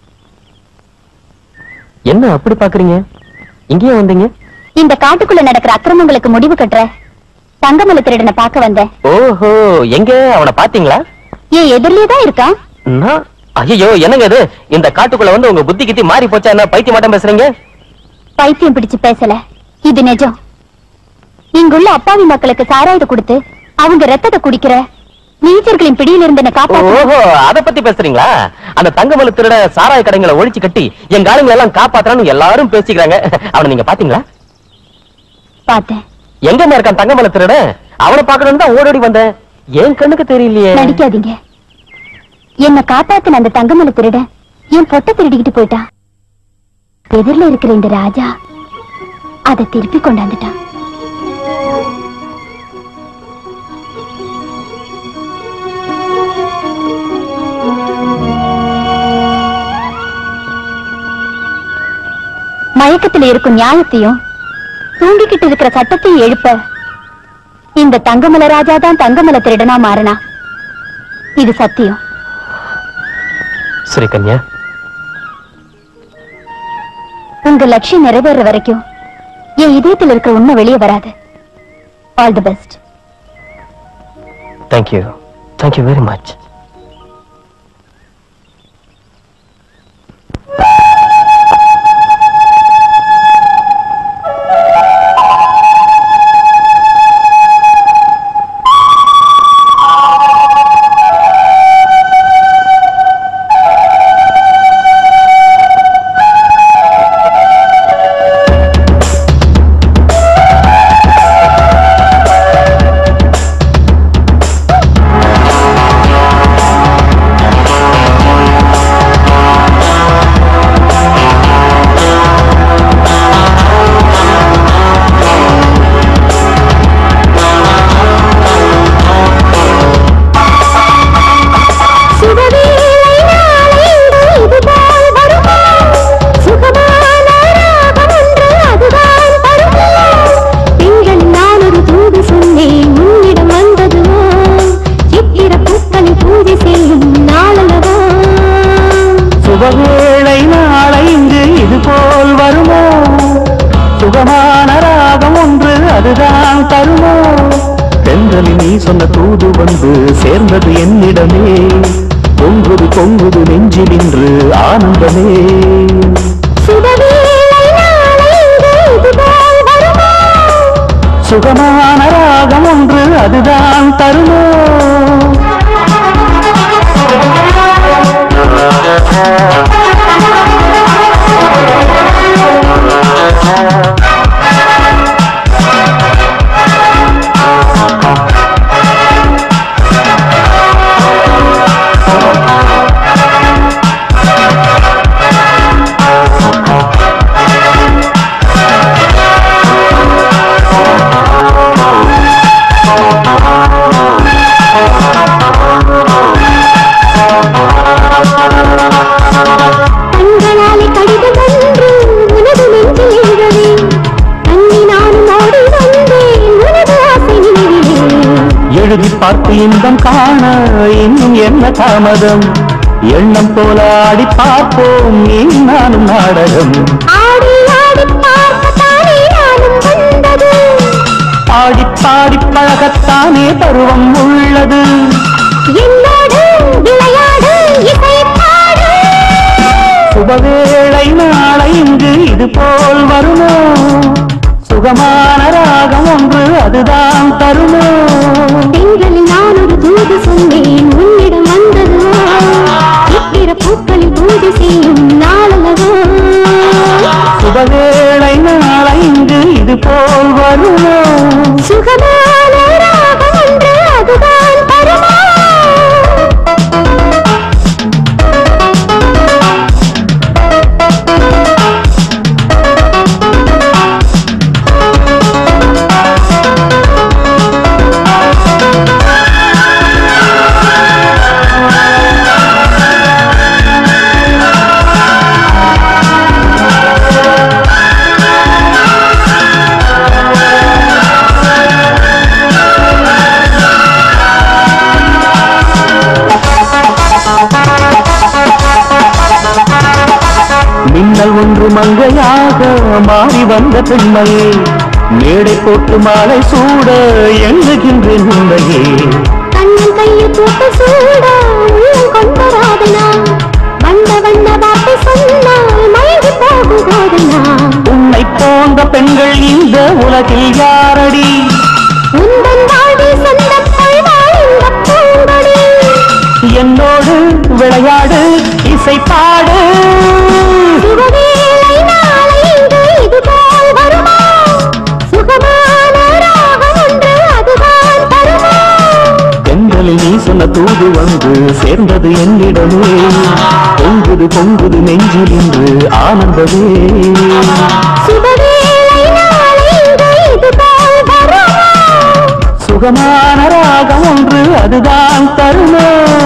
என்ன அப்படி பாக்குறீங்க இங்கேயே வந்தீங்க இந்த காட்டுக்குள்ள நடக்கிற அக்கிரமங்களுக்கு முடிவு கட்டுற தங்கமலை திருடனை பார்க்க வந்தேன் ஓஹோ எங்க அவனை பாத்தீங்களா என் எதிரிலே தான் இருக்கான் நான் ஐயோ என்னங்க இது இந்த காட்டுக்குள்ள வந்து உங்க புத்தி கித்தி மாறி போச்சா என்ன பைத்தியம் மட்டும் பேசுறீங்க பைத்தியம் பிடிச்சு பேசல இது நிஜம் இங்குள்ள அப்பாவி மக்களுக்கு சாராயத்தை கொடுத்து அவங்க ரத்தத்தை குடிக்கிற நீச்சர்களின் பிடியில் இருந்து என்னை காப்பாத்து ஓஹோ அத பத்தி பேசுறீங்களா அந்த தங்கமலை திருட சாராய கடைங்களை ஒழிச்சு கட்டி எங்க ஆளுங்களை எல்லாம் காப்பாத்துறான்னு எல்லாரும் பேசிக்கிறாங்க அவனை நீங்க பாத்தீங்களா பார்த்தேன் எங்கம்மா இருக்கான் தங்கமலை திருட அவனை பாக்கணும்னு தான் ஓடோடி வந்தேன் என் கண்ணுக்கு தெரியலையே நடிக்காதீங்க என்ன காப்பாத்தின அந்த தங்கமலை திருட என் பொட்டை திருடிக்கிட்டு போயிட்டான் எதிரில இருக்கிற இந்த ராஜா அதை திருப்பி கொண்டாந்துட்டான் மயக்கத்துல இருக்கும் நியாயத்தையும் தூங்கிக்கிட்டு இருக்கிற சட்டத்தையும் எழுப்ப இந்த தங்கமலை ராஜா தான் தங்கமலை திருடனா மாறினா இது சத்தியம் சரி கன்யா உங்க லட்சியம் நிறைவேற வரைக்கும் என் இதயத்தில் இருக்கிற உண்மை வெளியே வராது all the best thank you thank you very much சுபவேளை நாளை இங்கு இது போல் வருமோ சுகமான ராகம் ஒன்று அதுதான் தருமோ தென்றலி நீ சொன்ன தூது வந்து சேர்ந்தது என்னிடமே பொங்குது பொங்குது நெஞ்சில் இன்று ஆனந்தமே சுகமான ராகம் ஒன்று அதுதான் தருமோ கண்களாலே கடிதம் ஒன்று உனது நெஞ்சில் எழுதவே அன்னி நானும் ஓடி வந்தேன் உனது ஆசை நினைவிலே எழுதி பார்த்து இன்பம் காண இன்னும் என்ன தாமதம் எண்ணம் போல ஆடி பார்ப்போம் நீ நானும் நாடகம் ஆடி ஆடி பார்க்கத்தானே நானும் வந்தது பாடி பாடி பழகத்தானே பருவம் உள்ளது என்னோடு விளையாடு இசை பாடு சுபவேளை நாளை இங்கு இது போல் வருமோ சுகமான ராகம் ஒன்று அதுதான் தருமோ பெண்களில் நான் ஒரு தூது சொன்னேன் உன்னிடம் வந்தது மின்னல் ஒன்று மங்கையாக மாறி வந்த பெண்மையே மேடை போட்டு மாலை சூட எண்ணுகின்றேன் உண்மையே கண்ணன் கையில் போட்டு சூட உள்ளம் கொண்ட ராதனா வண்ண வண்ண வார்த்தை சொன்னால் மயங்கி போகும் கோதனா உன்னை போன்ற பெண்கள் இந்த உலகில் யாரடி உந்தன் வாழ்வில் சொந்தங்கள் வாழ்ந்த பூங்கொடி என்னோடு விளையாடு இசை பாடு சுகவேளை நாளை இன்று இதுபோல் வருமா சுகமான ராகம் ஒன்று அதுதான் தருமா தென்றலில் நீ சொன்ன தூது வந்து சேர்ந்தது என்னிடமே பொங்குது பொங்குது நெஞ்சில் இன்று ஆனந்தமே சுகவேளை நாளை இன்று இதுபோல் வருமா சுகமான ராகம் ஒன்று அதுதான் தருமா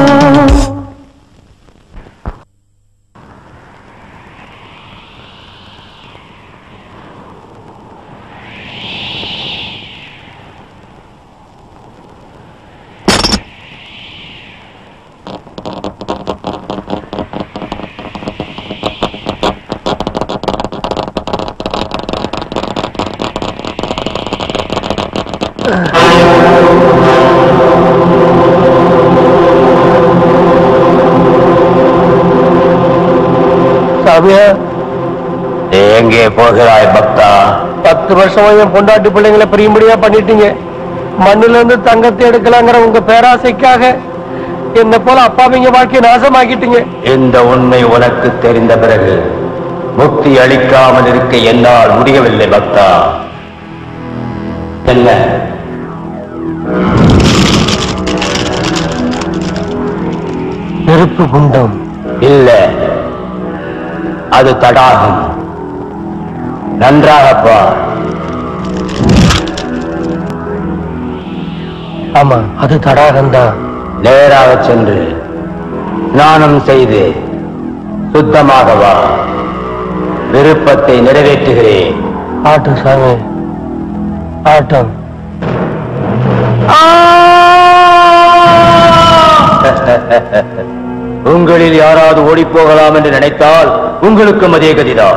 சாமியா எங்கே போகிறாய் பக்தா பத்து வருஷமா என் பொண்டாட்டி பிள்ளைங்களை பிரியும்படியா பண்ணிட்டீங்க மண்ணுல இருந்து தங்கத்தை எடுக்கலாங்கிற உங்க பேராசைக்காக என்ன போல அப்பாவிங்க வாழ்க்கையை நாசமாக்கிட்டீங்க இந்த உண்மை உனக்கு தெரிந்த பிறகு முக்தி அளிக்காமல் இருக்க என்னால் முடியவில்லை பக்தா என்ன நெருப்பு குண்டம் இல்ல அது தடாகம் நன்றாக பார் ஆமா அது தடாகம்தான் நேராக சென்று ஸ்நானம் செய்து சுத்தமாக வா விருப்பத்தை நிறைவேற்றுகிறேன் ஆட்டம் சாமி ஆட்டம் உங்களில் யாராவது ஓடிப் போகலாம் என்று நினைத்தால் உங்களுக்கும் அதே கதிதான்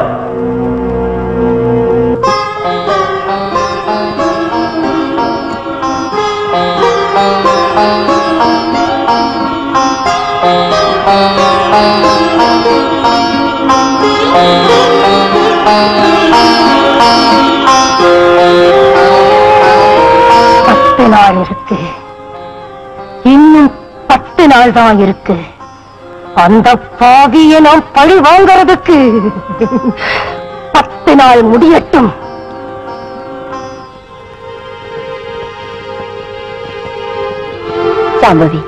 பத்து நாள் இருக்கு இன்னும் பத்து நாள் தான் இருக்கு அந்த பாவியை நாம் பழி வாங்கறதுக்கு பத்து நாள் முடியட்டும் சாம்பவி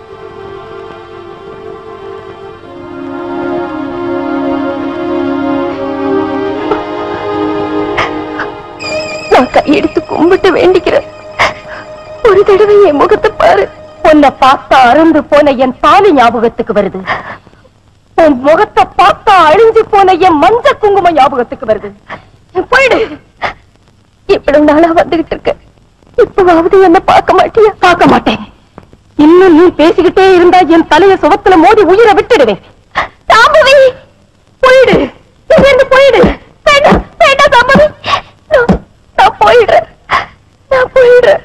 நான் கையெடுத்து கும்பிட்டு வேண்டிக்கிறேன் ஒரு தடவை என் முகத்தை பாரு உன்னை பார்த்தா அறந்து போன என் தாலி ஞாபகத்துக்கு வருது உன் முகத்தை பார்த்தா அழிஞ்சு போன என் மஞ்ச குங்குமம் ஞாபகத்துக்கு வருது போயிடு இவ்வளவு நாளா வந்துகிட்டு இருக்க இப்பவாவது என்ன பார்க்க மாட்டியா பார்க்க மாட்டேன் இன்னும் நீ பேசிக்கிட்டே இருந்தா என் தலைய சுவத்துல மோதி உயிரை விட்டுடுவேன் சாம்பவி போயிடு இங்கிருந்து போயிடு வேண்டாம் வேண்டாம் சாம்பவி நான் நான் போயிடுறேன் நான் போயிடுறேன்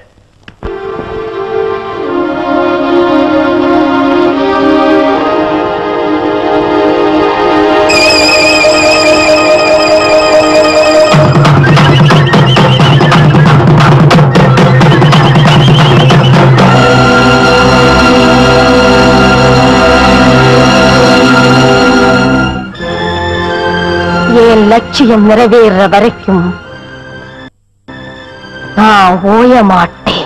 என் லட்சியம் நிறைவேற வரைக்கும் நான் ஓய மாட்டேன்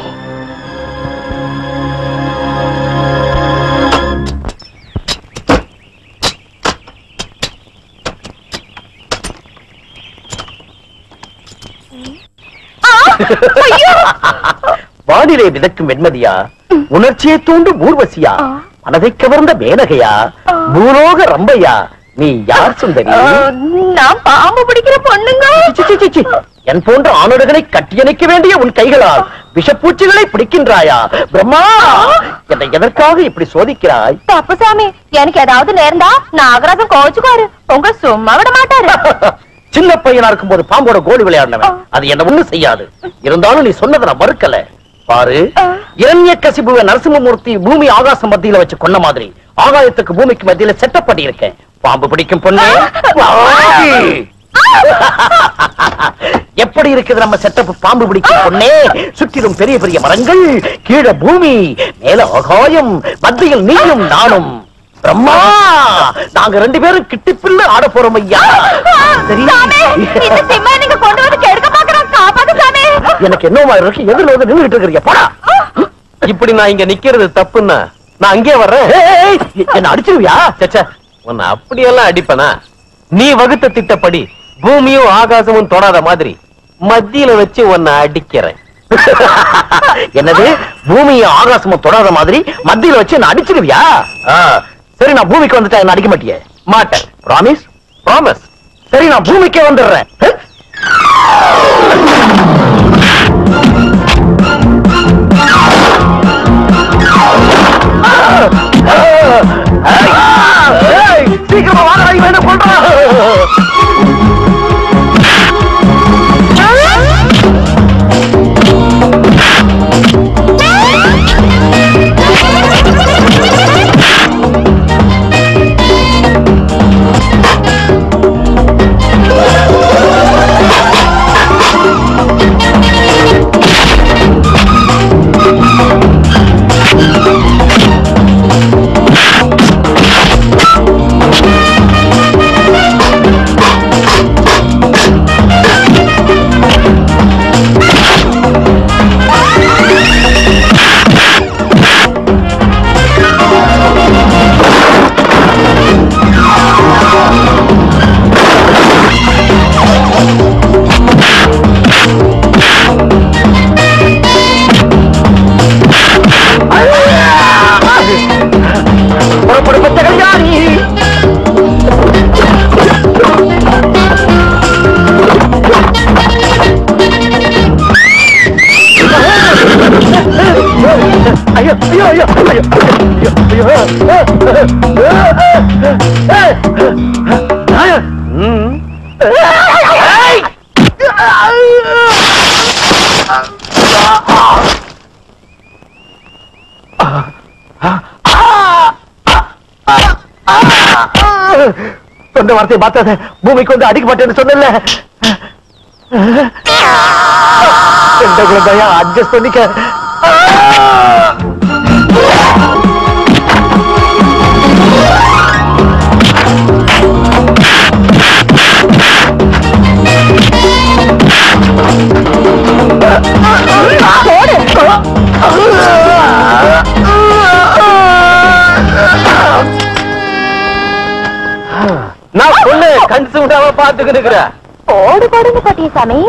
வானிலை விதக்கும் வெண்மதியா உணர்ச்சியை தூண்டும் ஊர்வசியா மனதை கவர்ந்த மேனகையா பூலோக ரம்பையா நீ யார் சுந்தரி நான் பாம்பு பிடிக்கிற பொண்ணுங்க சி, சி, சி, சி. என் போன்ற ஆணுடகளை கட்டியணைக்க வேண்டிய உன் கைகளால் விஷப்பூச்சிகளை பிடிக்கின்றாயா பிரம்மா என்னை எதற்காக இப்படி சோதிக்கிறாய் தப்பு சாமி எனக்கு ஏதாவது நேர்ந்தா நாகராஜன் கோச்சுக்குவாரு உங்க சும்மா விட மாட்டாரு சின்ன பையனா இருக்கும்போது பாம்போட கோலி விளையாடினவன் அது என்ன ஒண்ணும் செய்யாது இருந்தாலும் நீ சொன்னதை நான் மறுக்கல பாரு இரண்ய கசிபுவ நரசிம்மமூர்த்தி பூமி ஆகாசம் மத்தியில வச்சு கொன்ன மாதிரி ஆகாயத்துக்கு பூமிக்கு மத்தியில செட்டப் பண்ணி இருக்கேன் பாம்பு பிடிக்கும் பொண்ணு வாடி. எப்படி இருக்குது நம்ம செட்டப் பாம்பு பிடிக்கும் பொண்ணே சுற்றிலும் பெரிய பெரிய மரங்கள் கீழே பூமி மேல ஆகாயம் மத்தியில் நீயும் நானும் பிரம்மா நாங்க ரெண்டு பேரும் கிட்டிப்பிள்ளு ஆட போறோம் ஐயா சரி. சாமி இந்த சிம்மா நீங்க கொண்டு வந்து கெடுக்க பாக்குறான் காப்பாத்து சாமி எனக்கு என்னவா இருக்கு எதிரில் வந்து நின்றுட்டு இருக்கிறீங்க போடா இப்படி நான் இங்க நிக்கிறது தப்புன்னா நான் அங்கேயே வர்றேன் ஏய், ஏய், என்ன அடிச்சிருவியா சச்சா உன்னை அப்படியெல்லாம் அடிப்பனா நீ வகுத்த திட்டப்படி பூமியும் ஆகாசமும் தொடாத மாதிரி மத்தியில வச்சு உன்னை அடிக்கிறேன் என்னது பூமியை ஆகாசமும் தொடாத மாதிரி மத்தியில வச்சு என்ன அடிச்சிருவியா ஆ, சரி நான் பூமிக்கு வந்துட்டா என்ன அடிக்க மாட்டியே மாட்டேன் ப்ராமிஸ் ப்ராமிஸ் சரி நான் பூமிக்கே வந்துடுறேன் ஏய், சீக்கிரமா வாங்க இவன் என்ன பண்றான் புறப்படு பச்சை கல்யாணி ஐயோ ஐயோ ஐயோ ஐயோ ஐயோ ஐயோ ம். ஏய்! சொந்த வார்த்தையை பார்த்தாத பூமிக்கு வந்து அடிக்க மாட்டேன்னு சொன்னல எந்த குழந்தையா அட்ஜஸ்ட் பண்ணிக்க நான் பொண்ணு கண் விடாம பாத்துக்கிட்டு இருக்கிறேன் போடு போடுங்க பாட்டிய சாமி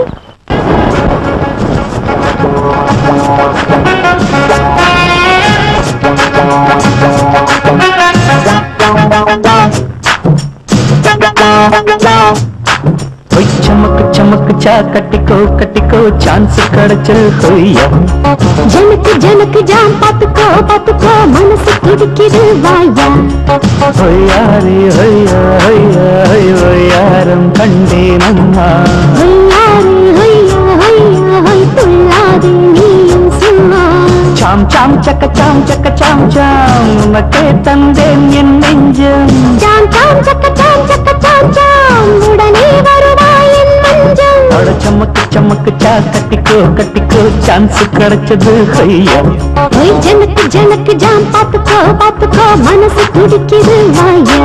ஒய் சமக்கு சமக்கு சா கட்டிக்கோ கட்டிக்கோ சான்ஸ் கிடைச்சல் ஹொய்யா ஜனக்கு ஜனக்கு ஜாம் பாத்துக்கோ பாத்துக்கோ மனசு துடிக்குது வாயா ஹொய்யாரே ஹொய்யா ஹொய்யா ஹொய் ஹொய்யாரம் கண்டேனம்மா ஹொய்யாரே ஹொய்யா ஹொய்யா ஹொய் துள்ளாதே நீயும் சும்மா சாம் சாம் சக்க சாம் சக்க சாம் சாம் உனக்கே தந்தேன் என் நெஞ்சம் சாம் சாம் சக்க சாம் சக்க சாம் சாம் உடனே வருவாய் என் மஞ்சள் அட சமக்கு சமக்கு சா கட்டிக்கோ கட்டிக்கோ சான்ஸ் கிடைச்சது ஹொய்யா ஒய் ஜனக்கு ஜனக்கு ஜாம் பாத்துக்கோ பாத்துக்கோ மனசு துடிக்குது வாயா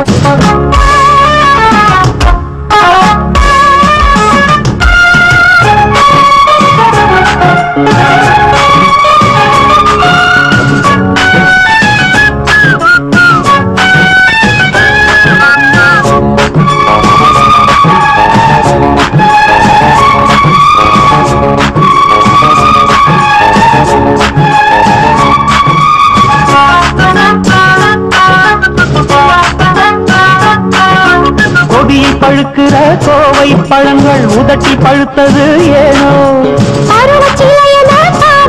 கொடியில் பழுக்கிற கோவை பழங்கள் உதட்டி பழுத்தது ஏனோ பருவச்சிலையன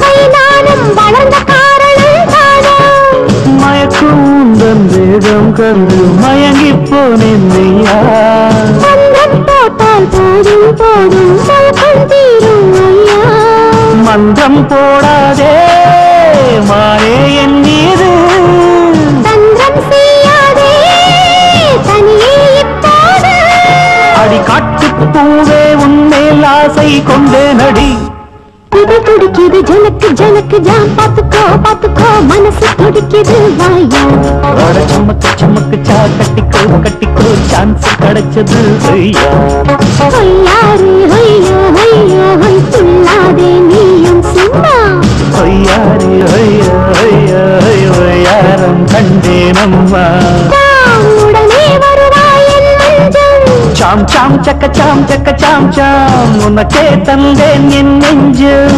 வளர்ந்த காரணம் தானா மயக்கும் உந்தன் வேகம் கண்டு மயங்கி போனேன் ஐயா மந்திரம் போட்டால் போதும் போதும் மயக்கம் தீரும் ஐயா மந்தம் போடாதே மாறே என் மீது தந்திரம் செய்யாதே தனியே இப்போது அடி காட்டு பூவே உன்மேல் ஆசை கொண்டே நடி இது துடிக்குது ஜனக்கு ஜனக்கு ஜாம் பாத்துக்கோ பாத்துக்கோ மனசு துடிக்குது வாயா அட சமக்கு சமக்கு சா கட்டிக்கோ கட்டிக்கோ சான்ஸ் கிடைச்சது ஐயா ஹொய்யாரு ஹொய்யோ ஹொய்யோ ஹொய் துள்ளாதே நீயும் சும்மா ஐயாரி ஐயா ஐயா ஐயாரம் கண்டேனம்மா தாம் உடனே வருவாய் என் நெஞ்சம் சாம் சாம் சக்க சாம் சக்க சாம் சாம் உனக்கே தந்தேன் என் நெஞ்சம்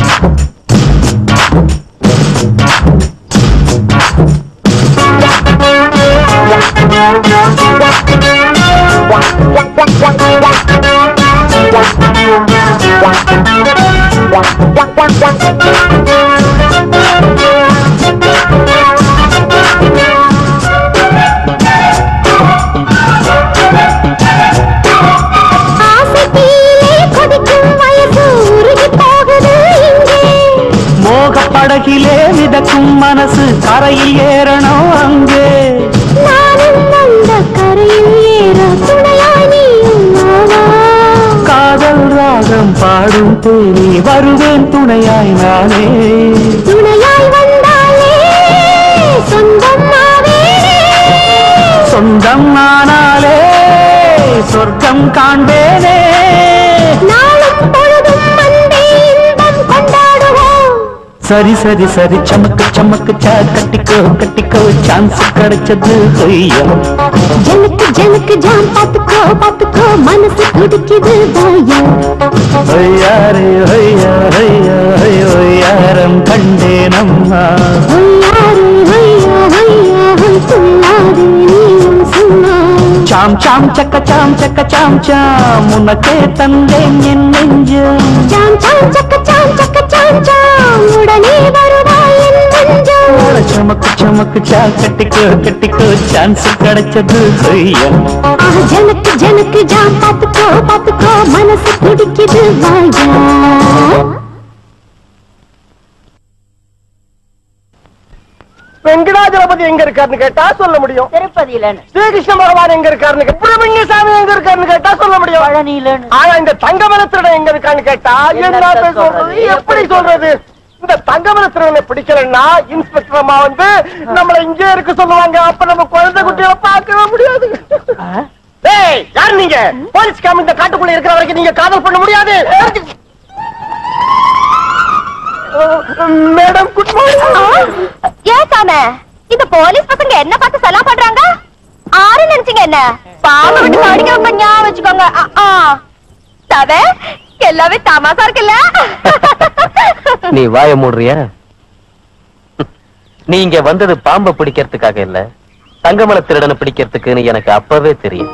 ஆசை தீயிலே கொதிக்கும் வயசு உருகி போகுது இங்கே மோக படகிலே மிதக்கும் மனசு கரையில் ஏறணும் அங்கே நானும் அந்த கரையில் ஏற துணையாய் நீயும் நானா காதல் ராகம் பாடும் தேனி வருவேன் துணையாய் நானே துணையாய் வந்தாலே சொந்தம் ஆவேனே சொந்தம் ஆனாலே சொர்க்கம் காண்பேனே நாளும் பொழுதும் அன்பே இன்பம் கொண்டாடுவோம் சரி சரி சரி சமக்கு சமக்கு சா கட்டிக்கோ கட்டிக்கோ சான்ஸ் கிடைச்சது ஐயா ஜனக்கு ஜனக்கு ஜாம் பாத்துக்கோ பாத்துக்கோ மனசு துடிக்குது வாயா ஐயாரே ஐயா ஐயா ஐயாரம் கண்டேனம்மா ஒய்யாரு ஒய்யா ஒய்யா ஒய் துள்ளாதே நீயும் சும்மா சாம் சாம் சக்க சாம் சக்க சாம் சாம் உனக்கே தந்தேன் என் நெஞ்சம் சாம் சாம் சக்க சாம் சக்க சாம் சாம் உடனே வருவாய் என் நெஞ்சம் அட சமக்கு சமக்கு சா கட்டிக்கோ கட்டிக்கோ சான்ஸ் கிடைச்சது ஐயா ஆஹ், ஜனக்கு ஜனக்கு ஜாம் பாத்துக்கோ பாத்துக்கோ மனசு துடிக்குது வாயா வெங்கடாஜலபதி எங்க இருக்காருன்னு கேட்டா சொல்ல முடியும் திருப்பதியில ஸ்ரீகிருஷ்ண பகவான் எங்க இருக்காருன்னு கேட்டா சுப்பிரமணிய சாமி எங்க இருக்காருன்னு கேட்டா சொல்ல முடியும் பழனியில ஆனா இந்த தங்கமலத்திரன் எங்க இருக்கான்னு கேட்டா என்ன சொல்றது எப்படி சொல்றது இந்த தங்கமலத்திரனை பிடிக்கலன்னா இன்ஸ்பெக்டர் அம்மா வந்து நம்மள இங்கே இருக்க சொல்லுவாங்க அப்ப நம்ம குழந்தை குட்டிகளை பார்க்கவே முடியாது ஏய் யார் நீங்க போலீஸ் காமி இந்த காட்டுக்குள்ள இருக்கிற வரைக்கும் நீங்க காதல் பண்ண முடியாது மேடம் குட் மார்னிங் ஏன் சாம இந்த போலீஸ் பசங்க என்ன பார்த்து சலாம் பண்றாங்க ஆறு நினைச்சீங்க என்ன பாம்பு விட்டு கடிக்க கொஞ்சம் வச்சுக்கோங்க ஆ, ஆ. தவ எல்லாமே தமாசா இருக்குல்ல நீ வாய மூடுறியா நீ இங்க வந்தது பாம்பை பிடிக்கிறதுக்காக இல்ல தங்கமல திருடனை பிடிக்கிறதுக்குன்னு எனக்கு அப்பவே தெரியும்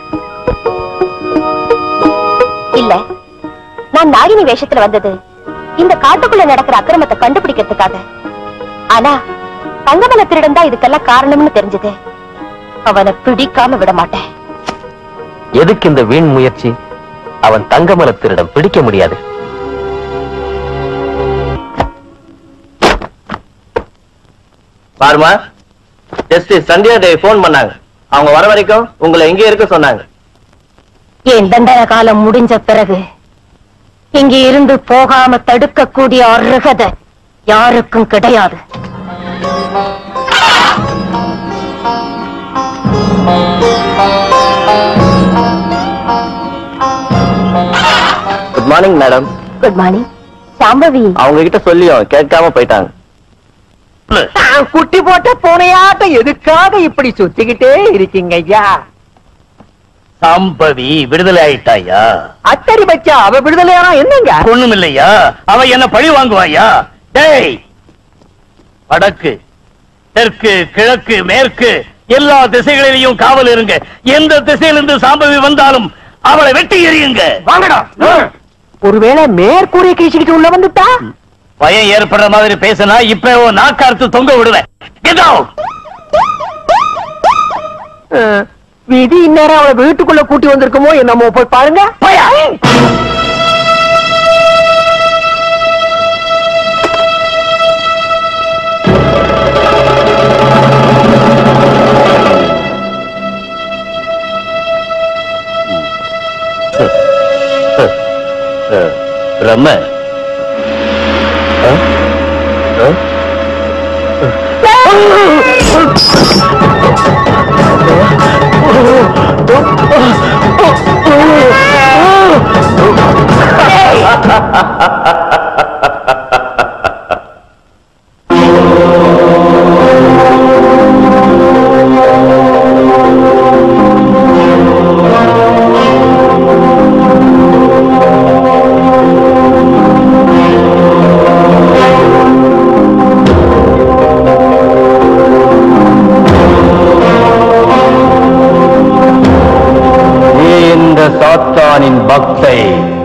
இல்ல நான் நாகினி வேஷத்துல வந்தது இந்த காட்டுக்குள்ள நடக்கிற அக்கிரமத்தை கண்டுபிடிக்கிறதுக்காக ஆனா தங்கமல திருடன் தான் இதுக்கெல்லாம் காரணம்னு தெரிஞ்சது அவனை பிடிக்காம விட மாட்டேன் எதுக்கு இந்த வீண் முயற்சி அவன் தங்கமல திருடன் பிடிக்க முடியாது பாருமா ஜஸ்டிஸ் சந்தியா தேவி போன் பண்ணாங்க அவங்க வர வரைக்கும் உங்களை எங்கே இருக்க சொன்னாங்க என் தண்டன காலம் முடிஞ்ச பிறகு இங்க இருந்து போகாம தடுக்கக்கூடிய அருகதை யாருக்கும் கிடையாது good morning madam good morning Shambhavi அவங்க கிட்ட சொல்லியும் கேட்காம போயிட்டாங்க குட்டி போட்ட பூனையாட்ட எதுக்காக இப்படி சுத்திக்கிட்டே இருக்கீங்க ஐயா சம்பவி விடுதலை ஆயிட்டாயா அத்தடி பச்சா அவ விடுதலையானா என்னங்க ஒண்ணும் இல்லையா அவ என்ன பழி வாங்குவாயா டேய் வடக்கு தெற்கு கிழக்கு மேற்கு எல்லா திசைகளிலையும் காவல் இருங்க எந்த திசையிலிருந்து சாம்பவி வந்தாலும் அவளை வெட்டி எறியுங்க வாங்கடா ஒருவேளை மேற்கூறிய கீழ்ச்சிக்கிட்டு உள்ள வந்துட்டா பயம் ஏற்படுற மாதிரி பேசினா இப்ப உன் நாக்கார்த்து தொங்க விடுவேன் Get out! விதி இந்நேரம் அவளை வீட்டுக்குள்ள கூட்டி வந்திருக்குமோ என்னமோ போய் பாருங்க போயா? ரம்ம நீ இந்த சாத்தானின் பக்தை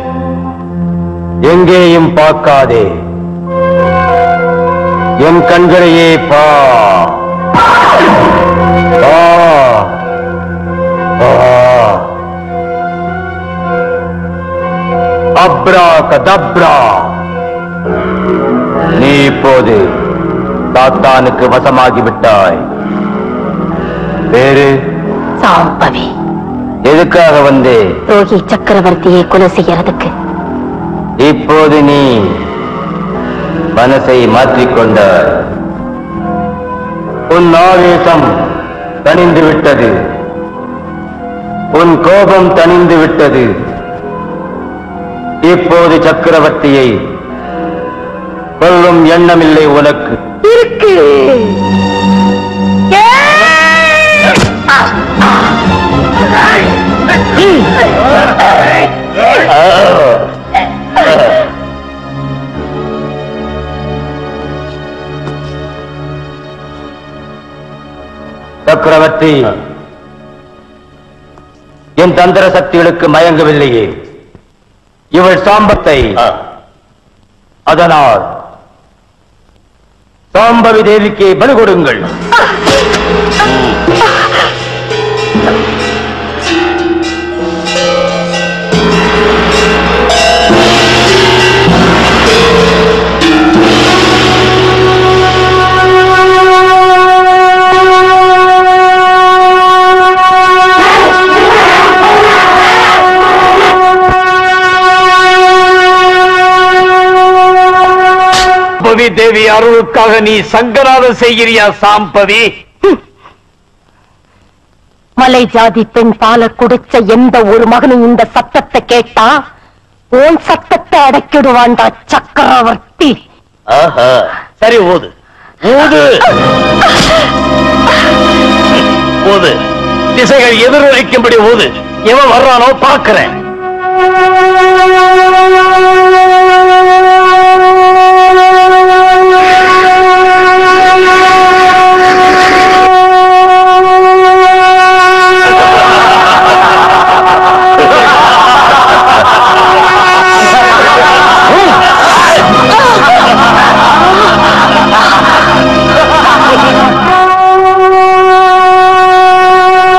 எங்கேயும் பார்க்காதே என் கண்களையே பா பா. பா. அப்ரா கதப்ரா நீ இப்போது சாத்தானுக்கு வசமாகி விட்டாய் வேறு சாம்பவி எதுக்காக வந்தே ரோகி சக்கரவர்த்தியை கொலை செய்யறதுக்கு இப்போது நீ மனசை மாற்றிக்கொண்டாய் உன் ஆவேசம் தணிந்து விட்டது உன் கோபம் தணிந்து விட்டது இப்போது சக்கரவர்த்தியை கொல்லும் எண்ணமில்லை உனக்கு இருக்கு சக்கரவர்த்தி என் தந்திர சக்திகளுக்கு மயங்கவில்லையே இவள் சாம்பத்தை அதனால் சாம்பவி தேவிக்கு பலி கொடுங்கள் சாம்பவி தேவி அருளுக்காக நீ சங்கராதம் செய்கிறியா சாம்பவி மலை ஜாதி பெண் பால குடிச்ச எந்த ஒரு மகனும் இந்த சத்தத்தை கேட்டா உன் சத்தத்தை அடக்கிடுவான்டா சக்கரவர்த்தி ஆஹா சரி ஓது ஓது ஓது திசைகள் எதிரொலிக்கும்படி ஓது எவன் வர்றானோ பார்க்கிறேன்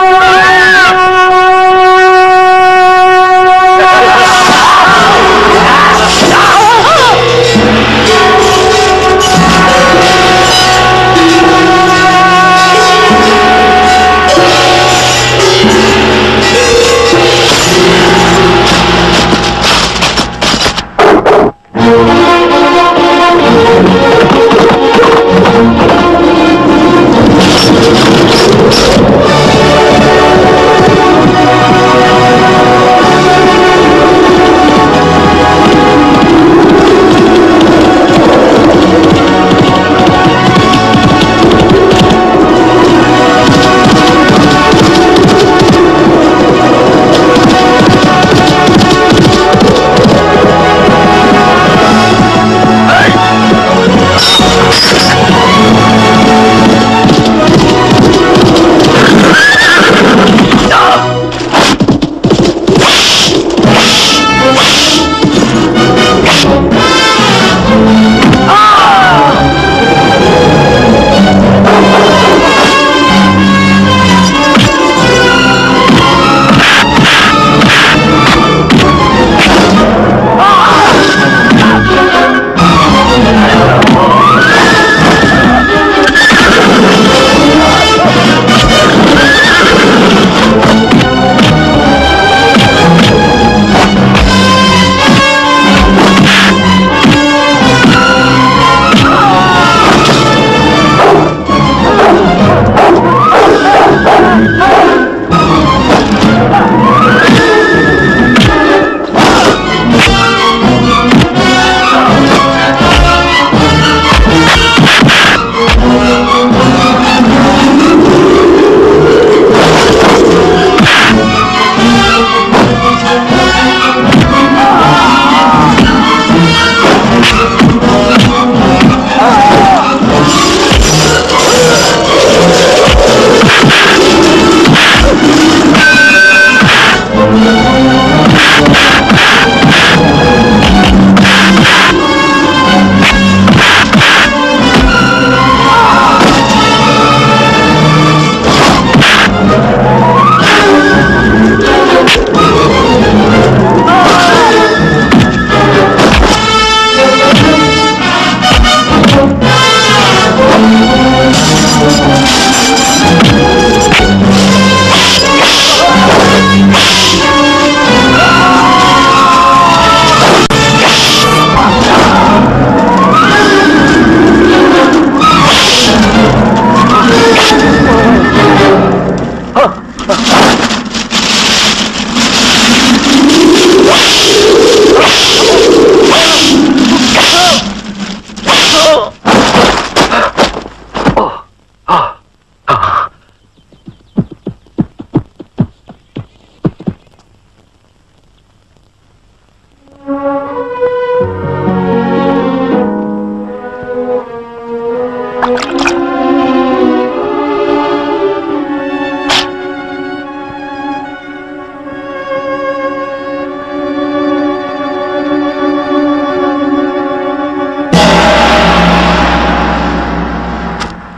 ஆ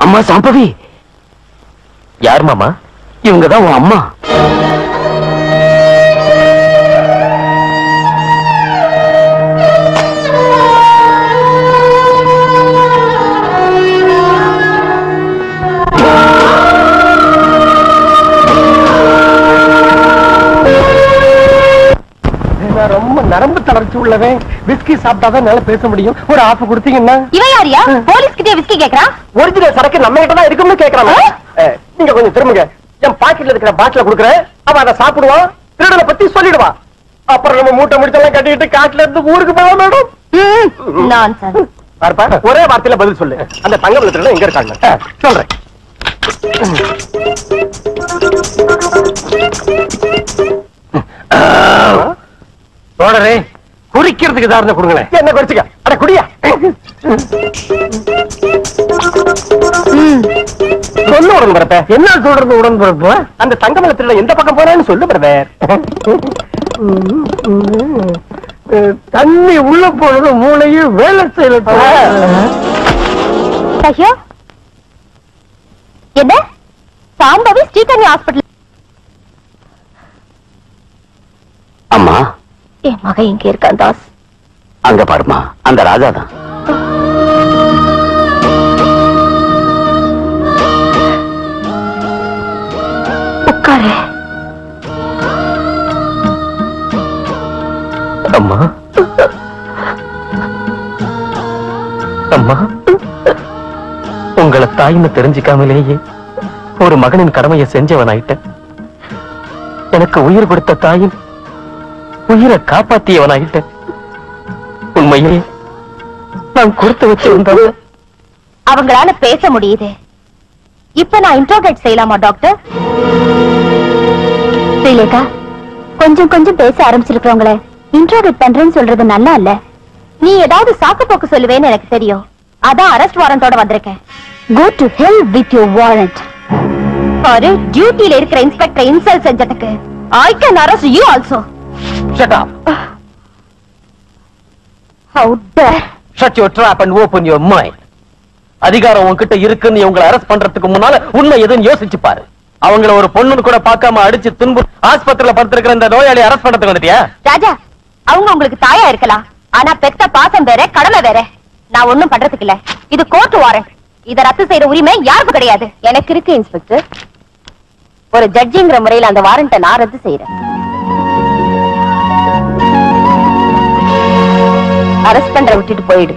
அம்மா சாம்பவி யார் மாமா இவங்க தான் உன் அம்மா நான் ரொம்ப நரம்பு தளர்ச்சி உள்ளவன் விஸ்கி சாப்பிட்டாதான் என்னால பேச முடியும் ஒரு ஆஃப் கொடுத்தீங்கன்னா இவன் யாரியா போலீஸ் கிட்டே விஸ்கி கேக்குறான் ஒரிஜினல் சரக்கு நம்ம கிட்ட தான் இருக்கும்னு கேக்குறாங்க அஹ், நீங்க கொஞ்சம் திரும்புங்க என் பாக்கெட்ல இருக்கிற பாட்டில குடுக்குறேன் அவன் அதை சாப்பிடுவான் திருடனை பத்தி சொல்லிடுவான் அப்புறம் நம்ம மூட்டை முடிச்செல்லாம் கட்டிட்டு காட்டுல இருந்து ஊருக்கு போக மேடம் நான்சென்ஸ் பார்ப்பா ஒரே வார்த்தையில பதில் சொல்லு அந்த தங்க திருடன் எங்க இருக்காங்க அஹ், சொல்றேன் தோழரே குறிக்கிறதுக்கு தாரணை கொடுங்களேன் என்ன குறைச்சிக்க அட குடியா சொல்லு உடன்பரப்ப என்ன சொல்றது உடன்பரப்பு அந்த தங்கமல திருடன் எந்த பக்கம் போறான்னு சொல்லு பிரதர் தண்ணி உள்ள போனது மூளையும் வேலை செய்யல ஐயோ என்ன சாம்பவி ஸ்ரீகன்யா ஹாஸ்பிடல் அம்மா என் மகன் இங்க இருக்கான் தாஸ் அங்க பாருமா அந்த ராஜா தான் உட்காரு அம்மா அம்மா உங்களை தாய்னு தெரிஞ்சுக்காமலேயே ஒரு மகனின் கடமையை செஞ்சவன் ஆயிட்டேன் எனக்கு உயிர் கொடுத்த தாயின் உயிரை காப்பாத்தியவன் ஆயிட்டேன் உண்மையிலே நான் கொடுத்து வச்சிருந்தவன் அவங்களால பேச முடியுது இப்ப நான் இன்ட்ரோகேட் செய்யலாமா டாக்டர் ஸ்ரீலேகா கொஞ்சம் கொஞ்சம் பேச ஆரம்பிச்சிருக்கிறவங்கள இன்ட்ரோகேட் பண்றேன்னு சொல்றது நல்லா இல்ல நீ ஏதாவது சாக்கு போக்கு சொல்லுவேன்னு எனக்கு தெரியும் அதான் அரெஸ்ட் வாரண்டோட வந்திருக்கேன் go to hell with your warrant பாரு டியூட்டில இருக்கிற இன்ஸ்பெக்டர் இன்சல்ட் செஞ்சதுக்கு I can arrest you also Shut up. How dare Shut your trap and open your mind. அதிகாரம் உன்கிட்ட இருக்குன்னு உங்களை அரெஸ்ட் பண்றதுக்கு முன்னால உண்மை எதுன்னு யோசிச்சு பாரு அவங்கள ஒரு பொண்ணுன்னு கூட பார்க்காம அடிச்சு துன்பு ஆஸ்பத்திரியில படுத்திருக்கிற இந்த நோயாளி அரெஸ்ட் பண்றதுக்கு வந்துட்டியா ராஜா அவங்க உங்களுக்கு தாயா இருக்கலாம் ஆனா பெத்த பாசம் வேற கடமை வேற நான் ஒண்ணும் பண்றதுக்கு இல்ல இது கோர்ட் வாரண்ட் இத ரத்து செய்யற உரிமை யாருக்கும் கிடையாது எனக்கு இருக்கு இன்ஸ்பெக்டர் ஒரு ஜட்ஜிங்கிற முறையில அந்த வாரண்ட்டை நான் ரத்து செய்யறேன் அரெஸ்ட் பண்ற விட்டுட்டு போயிடு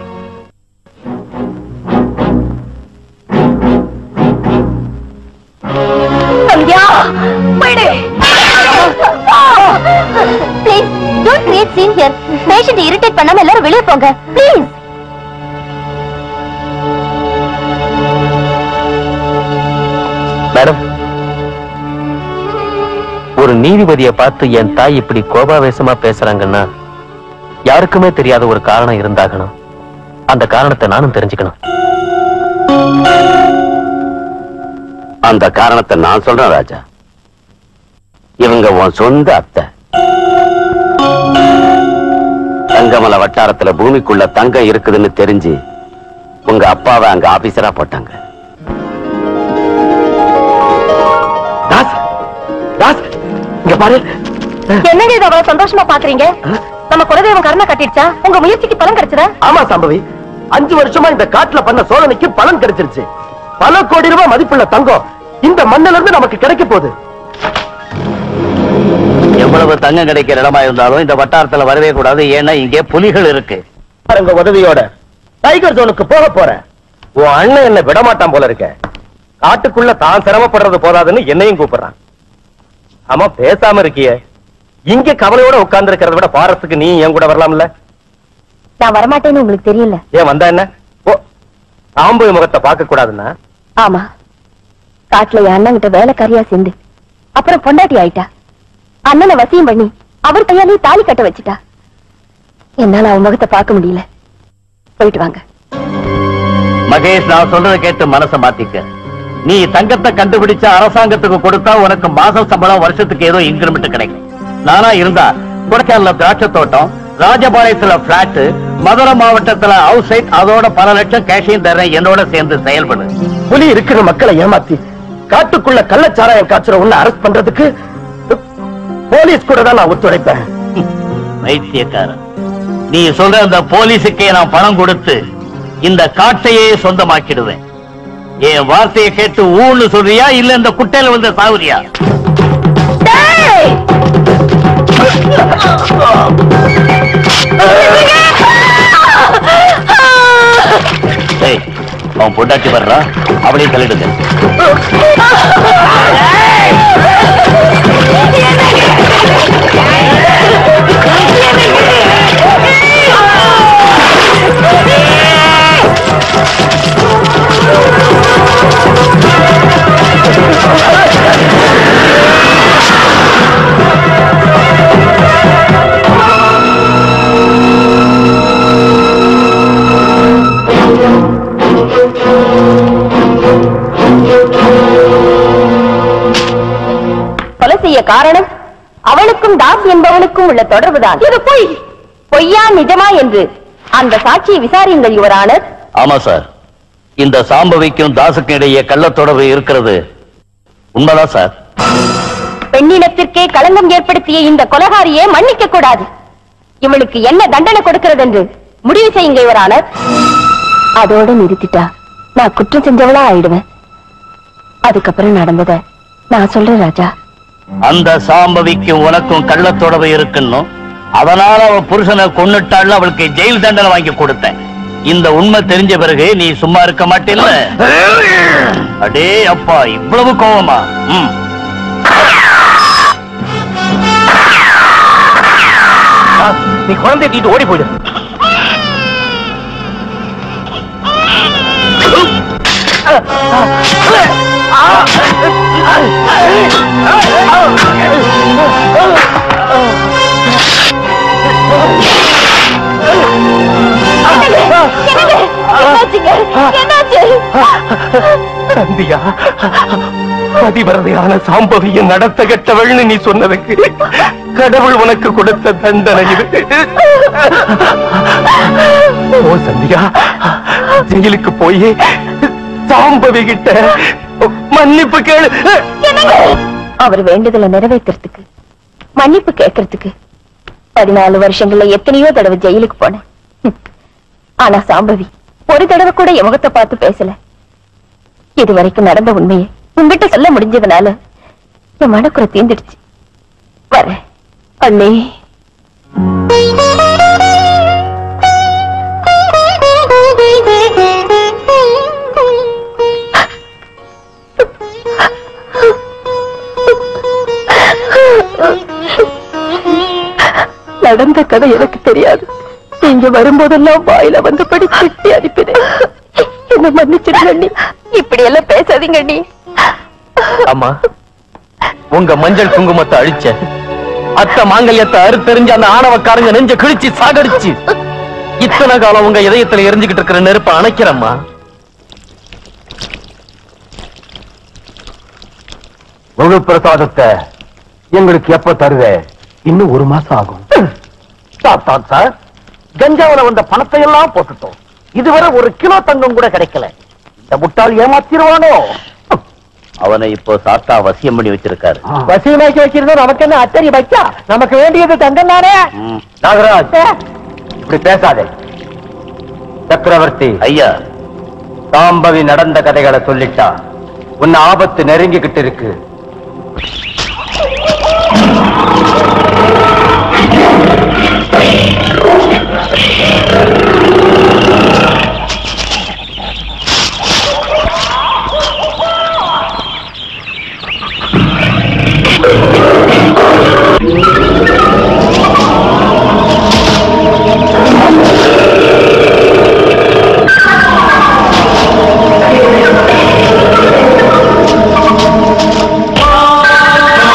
சந்தியா போயிடு please don't create scene here patient irritate பண்ணாம எல்லாரும் வெளிய போங்க ப்ளீஸ் மேடம் ஒரு நீதிபதியை பார்த்து என் தாய் இப்படி கோபாவேசமா பேசுறாங்கன்னா யாருக்குமே தெரியாத ஒரு காரணம் இருந்தாகணும் அந்த காரணத்தை நானும் தெரிஞ்சுக்கணும் அந்த காரணத்தை நான் சொல்றேன் ராஜா இவங்க உன் சொந்த அத்தை தங்கமலை வட்டாரத்துல பூமிக்குள்ள தங்கம் இருக்குதுன்னு தெரிஞ்சு உங்க அப்பாவை அங்க ஆபீசரா போட்டாங்க தாஸ் தாஸ் இங்க பாரு என்னங்க இது அவ்வளவு சந்தோஷமா பாக்குறீங்க நம்ம குலதெய்வம் கருணை கட்டிடுச்சா உங்க முயற்சிக்கு பலன் கிடைச்சதா ஆமா சம்பவி அஞ்சு வருஷமா இந்த காட்டுல பண்ண சோதனைக்கு பலன் கிடைச்சிருச்சு பல கோடி ரூபாய் மதிப்புள்ள தங்கம் இந்த மண்ணில இருந்து நமக்கு கிடைக்க போகுது எவ்வளவு தங்கம் கிடைக்கிற இடமா இருந்தாலும் இந்த வட்டாரத்துல வரவே கூடாது ஏன்னா இங்கே புலிகள் இருக்கு உங்க உதவியோட டைகர் ஜோனுக்கு போக போறேன் உன் அண்ணன் என்ன விட மாட்டான் போல இருக்க காட்டுக்குள்ள தான் சிரமப்படுறது போதாதுன்னு என்னையும் கூப்பிடுறான் ஆமா பேசாம இருக்கியே இங்க கவலையோட உட்கார்ந்து இருக்கிறத விட பாரத்துக்கு நீ என் கூட வரலாம்ல நான் வரமாட்டேன்னு உங்களுக்கு தெரியல ஏன் வந்தா என்ன ஓ ஆம்பு முகத்தை பார்க்க கூடாதுன்னா ஆமா காட்டுல என் அண்ணன் கிட்ட வேலைக்காரியா சேர்ந்து அப்புறம் பொண்டாட்டி ஆயிட்டா அண்ணனை வசியம் பண்ணி அவர் கையாலே தாலி கட்ட வச்சுட்டா என்னால அவன் முகத்தை பார்க்க முடியல போயிட்டு வாங்க மகேஷ் நான் சொல்றதை கேட்டு மனசை மாத்திக்க நீ தங்கத்தை கண்டுபிடிச்ச அரசாங்கத்துக்கு கொடுத்தா உனக்கு மாசம் சம்பளம் வருஷத்துக்கு ஏதோ இன்கிரிமெண்ட் கிடைக்கும் நானா இருந்தா கொடைக்கானல திராட்சை தோட்டம் ராஜபாளையத்துல பிளாட் மதுரை மாவட்டத்துல ஹவுஸ் சைட் அதோட பல லட்சம் கேஷையும் தர்றேன் என்னோட சேர்ந்து செயல்படு புலி இருக்கிற மக்களை ஏமாத்தி காட்டுக்குள்ள கள்ளச்சாராயம் காய்ச்சற உன்னை அரெஸ்ட் பண்றதுக்கு போலீஸ் கூட தான் நான் ஒத்துழைப்பேன் வைத்தியக்காரன் நீ சொல்ற அந்த போலீஸுக்கே நான் பணம் கொடுத்து இந்த காட்டையே சொந்தமாக்கிடுவேன் என் வார்த்தையை கேட்டு ஊன்னு சொல்றியா இல்ல இந்த குட்டையில வந்து சாவுறியா ஏய், அவன் பொண்டாட்டி வர்றா அப்படியே தள்ளிடுங்க கொலை செய்ய காரணம் அவளுக்கும் தாஸ் என்பவனுக்கும் உள்ள தொடர்புதான் இது பொய் பொய்யா நிஜமா என்று அந்த சாட்சியை விசாரியுங்கள் யுவரானர் ஆமா சார் இந்த சாம்பவிக்கும் தாசுக்கும் இடையே கள்ளத்தொடர்பு இருக்கிறது உண்மைதான் சார் பெண்ணினத்திற்கே களங்கம் ஏற்படுத்திய இந்த கொலகாரியை மன்னிக்க கூடாது இவளுக்கு என்ன தண்டனை கொடுக்கிறது என்று முடிவு செய்யுங்க யுவரானர் அதோட நிறுத்திட்டா நான் குற்றம் செஞ்சவளா ஆயிடுவேன் அதுக்கப்புறம் நடந்தத நான் சொல்றேன் ராஜா அந்த சாம்பவிக்கும் உனக்கும் கள்ளத்தொடர்பு இருக்குன்னும் அதனால அவ புருஷனை கொன்னுட்டாள் அவளுக்கு ஜெயில் தண்டனை வாங்கி கொடுத்தேன் இந்த உண்மை தெரிஞ்ச பிறகு நீ சும்மா இருக்க மாட்டேல்ல அடே அப்பா இவ்வளவு கோவமா ம் நீ குழந்தை தீட்டு ஓடி போயிடு சந்தியா பதிவரதையான சாம்பவிய நடத்த கெட்டவள்னு நீ சொன்னதுக்கு கடவுள் உனக்கு கொடுத்த தண்டனை இது ஓ சந்தியா ஜெயிலுக்கு போய் சாம்பவி கிட்ட மன்னிப்பு கேளு அவர் வேண்டுதலை நிறைவேற்றுறதுக்கு மன்னிப்பு கேட்கறதுக்கு பதினாலு வருஷங்கள்ல எத்தனையோ தடவை ஜெயிலுக்கு போனேன் ஹம். ஆனா சாம்பவி ஒரு தடவை கூட என் முகத்தை பார்த்து பேசல இது வரைக்கும் நடந்த உண்மையை உங்ககிட்ட சொல்ல முடிஞ்சதுனால என் மனக்குறை தீந்துடுச்சு வரேன் அண்ணே நடந்த கதை எனக்கு தெரியாது நீங்க வரும்போதெல்லாம் வாயில வந்தபடி திட்டி அனுப்பினேன் என்ன மன்னிச்சிடுங்க அண்ணி இப்படி எல்லாம் பேசாதீங்க அண்ணி அம்மா உங்க மஞ்சள் குங்குமத்தை அழிச்ச அத்த மாங்கல்யத்தை அறுத்தெறிஞ்ச அந்த ஆணவக்காரங்க நெஞ்ச கிழிச்சு சாகடிச்சு இத்தனை காலம் உங்க இதயத்துல எரிஞ்சுகிட்டு இருக்கிற நெருப்ப அணைக்கிறம்மா முழு பிரசாதத்தை எங்களுக்கு எப்ப தருவே இன்னும் ஒரு மாசம் ஆகும் சார் சார் சார் கஞ்சாவுல வந்த பணத்தை எல்லாம் போட்டுட்டோம் இதுவரை ஒரு கிலோ தங்கம் கூட கிடைக்கல இந்த முட்டாள் ஏமாத்திருவானோ அவனை இப்போ சாத்தா வசியம் பண்ணி வச்சிருக்காரு வசீலாக்கி வச்சிருந்தா நமக்கு என்ன அத்தறி வைக்கா நமக்கு வேண்டியது தங்கம் தானே நாகராஜ் இப்படி பேசாதே சக்கரவர்த்தி ஐயா சாம்பவி நடந்த கதைகளை சொல்லிட்டா உன்னை ஆபத்து நெருங்கிக்கிட்டு இருக்கு ஆ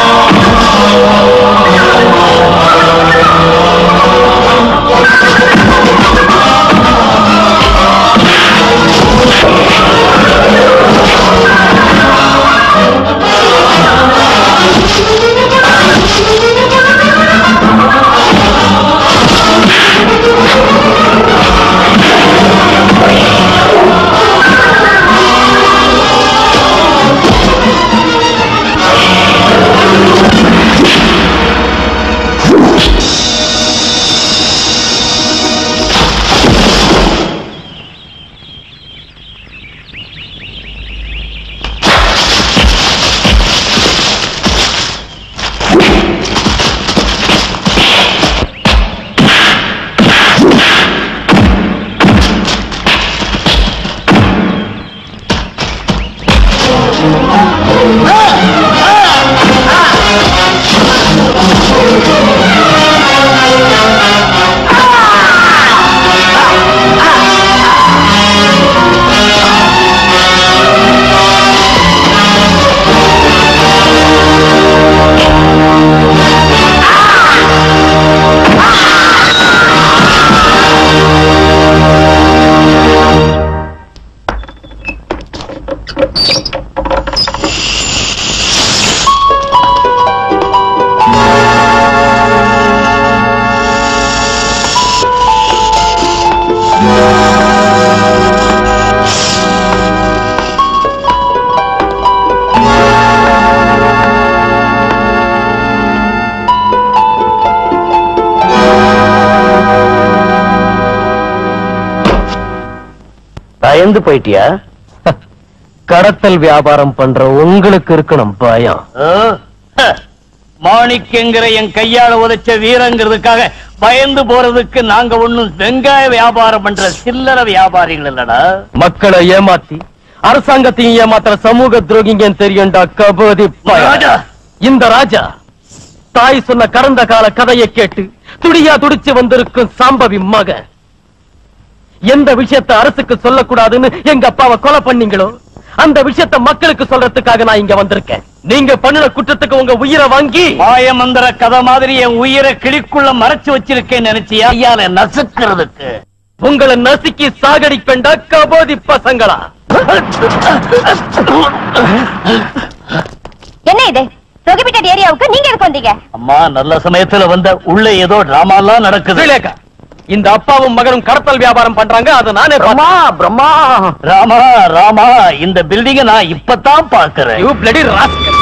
பயந்து போயிட்டியா கடத்தல் வியாபாரம் பண்ற உங்களுக்கு இருக்கணும் பயம் மாணிக்கங்கிற என் கையால உதைச்ச வீரங்கிறதுக்காக பயந்து போறதுக்கு நாங்க ஒண்ணும் வெங்காய வியாபாரம் பண்ற சில்லற வியாபாரிகள் இல்லடா மக்களை ஏமாத்தி அரசாங்கத்தையும் ஏமாத்துற சமூக துரோகிங்க தெரியும்டா கபதி பய. ராஜா. இந்த ராஜா தாய் சொன்ன கடந்த கால கதையை கேட்டு துடியா துடிச்சு வந்திருக்கும் சாம்பவி மகன் எந்த விஷயத்தை அரசுக்கு சொல்லக்கூடாதுன்னு எங்க அப்பாவை கொலை பண்ணீங்களோ அந்த விஷயத்தை மக்களுக்கு சொல்றதுக்காக நான் இங்க வந்திருக்கேன் நீங்க பண்ணின குற்றத்துக்கு உங்க உயிரை வாங்கி மாயமந்திர கதை மாதிரி என் உயிரை கிளிக்குள்ள மறைச்சு வச்சிருக்கேன் நினைச்சியா ஐயால நசுக்கிறதுக்கு உங்களை நசுக்கி சாகடிப்பேன்டா கபோதி பசங்களா என்ன இது prohibited ஏரியாவுக்கு நீங்க எதுக்கு வந்தீங்க அம்மா நல்ல சமயத்துல வந்த உள்ள ஏதோ டிராமா எல்லாம் நடக்குது ஸ்ரீலேகா இந்த அப்பாவும் மகனும் கடத்தல் வியாபாரம் பண்றாங்க அதை நானே பிரம்மா பிரம்மா ராமா ராமா இந்த பில்டிங்க நான் இப்பதான் பாக்குறேன் you bloody rascal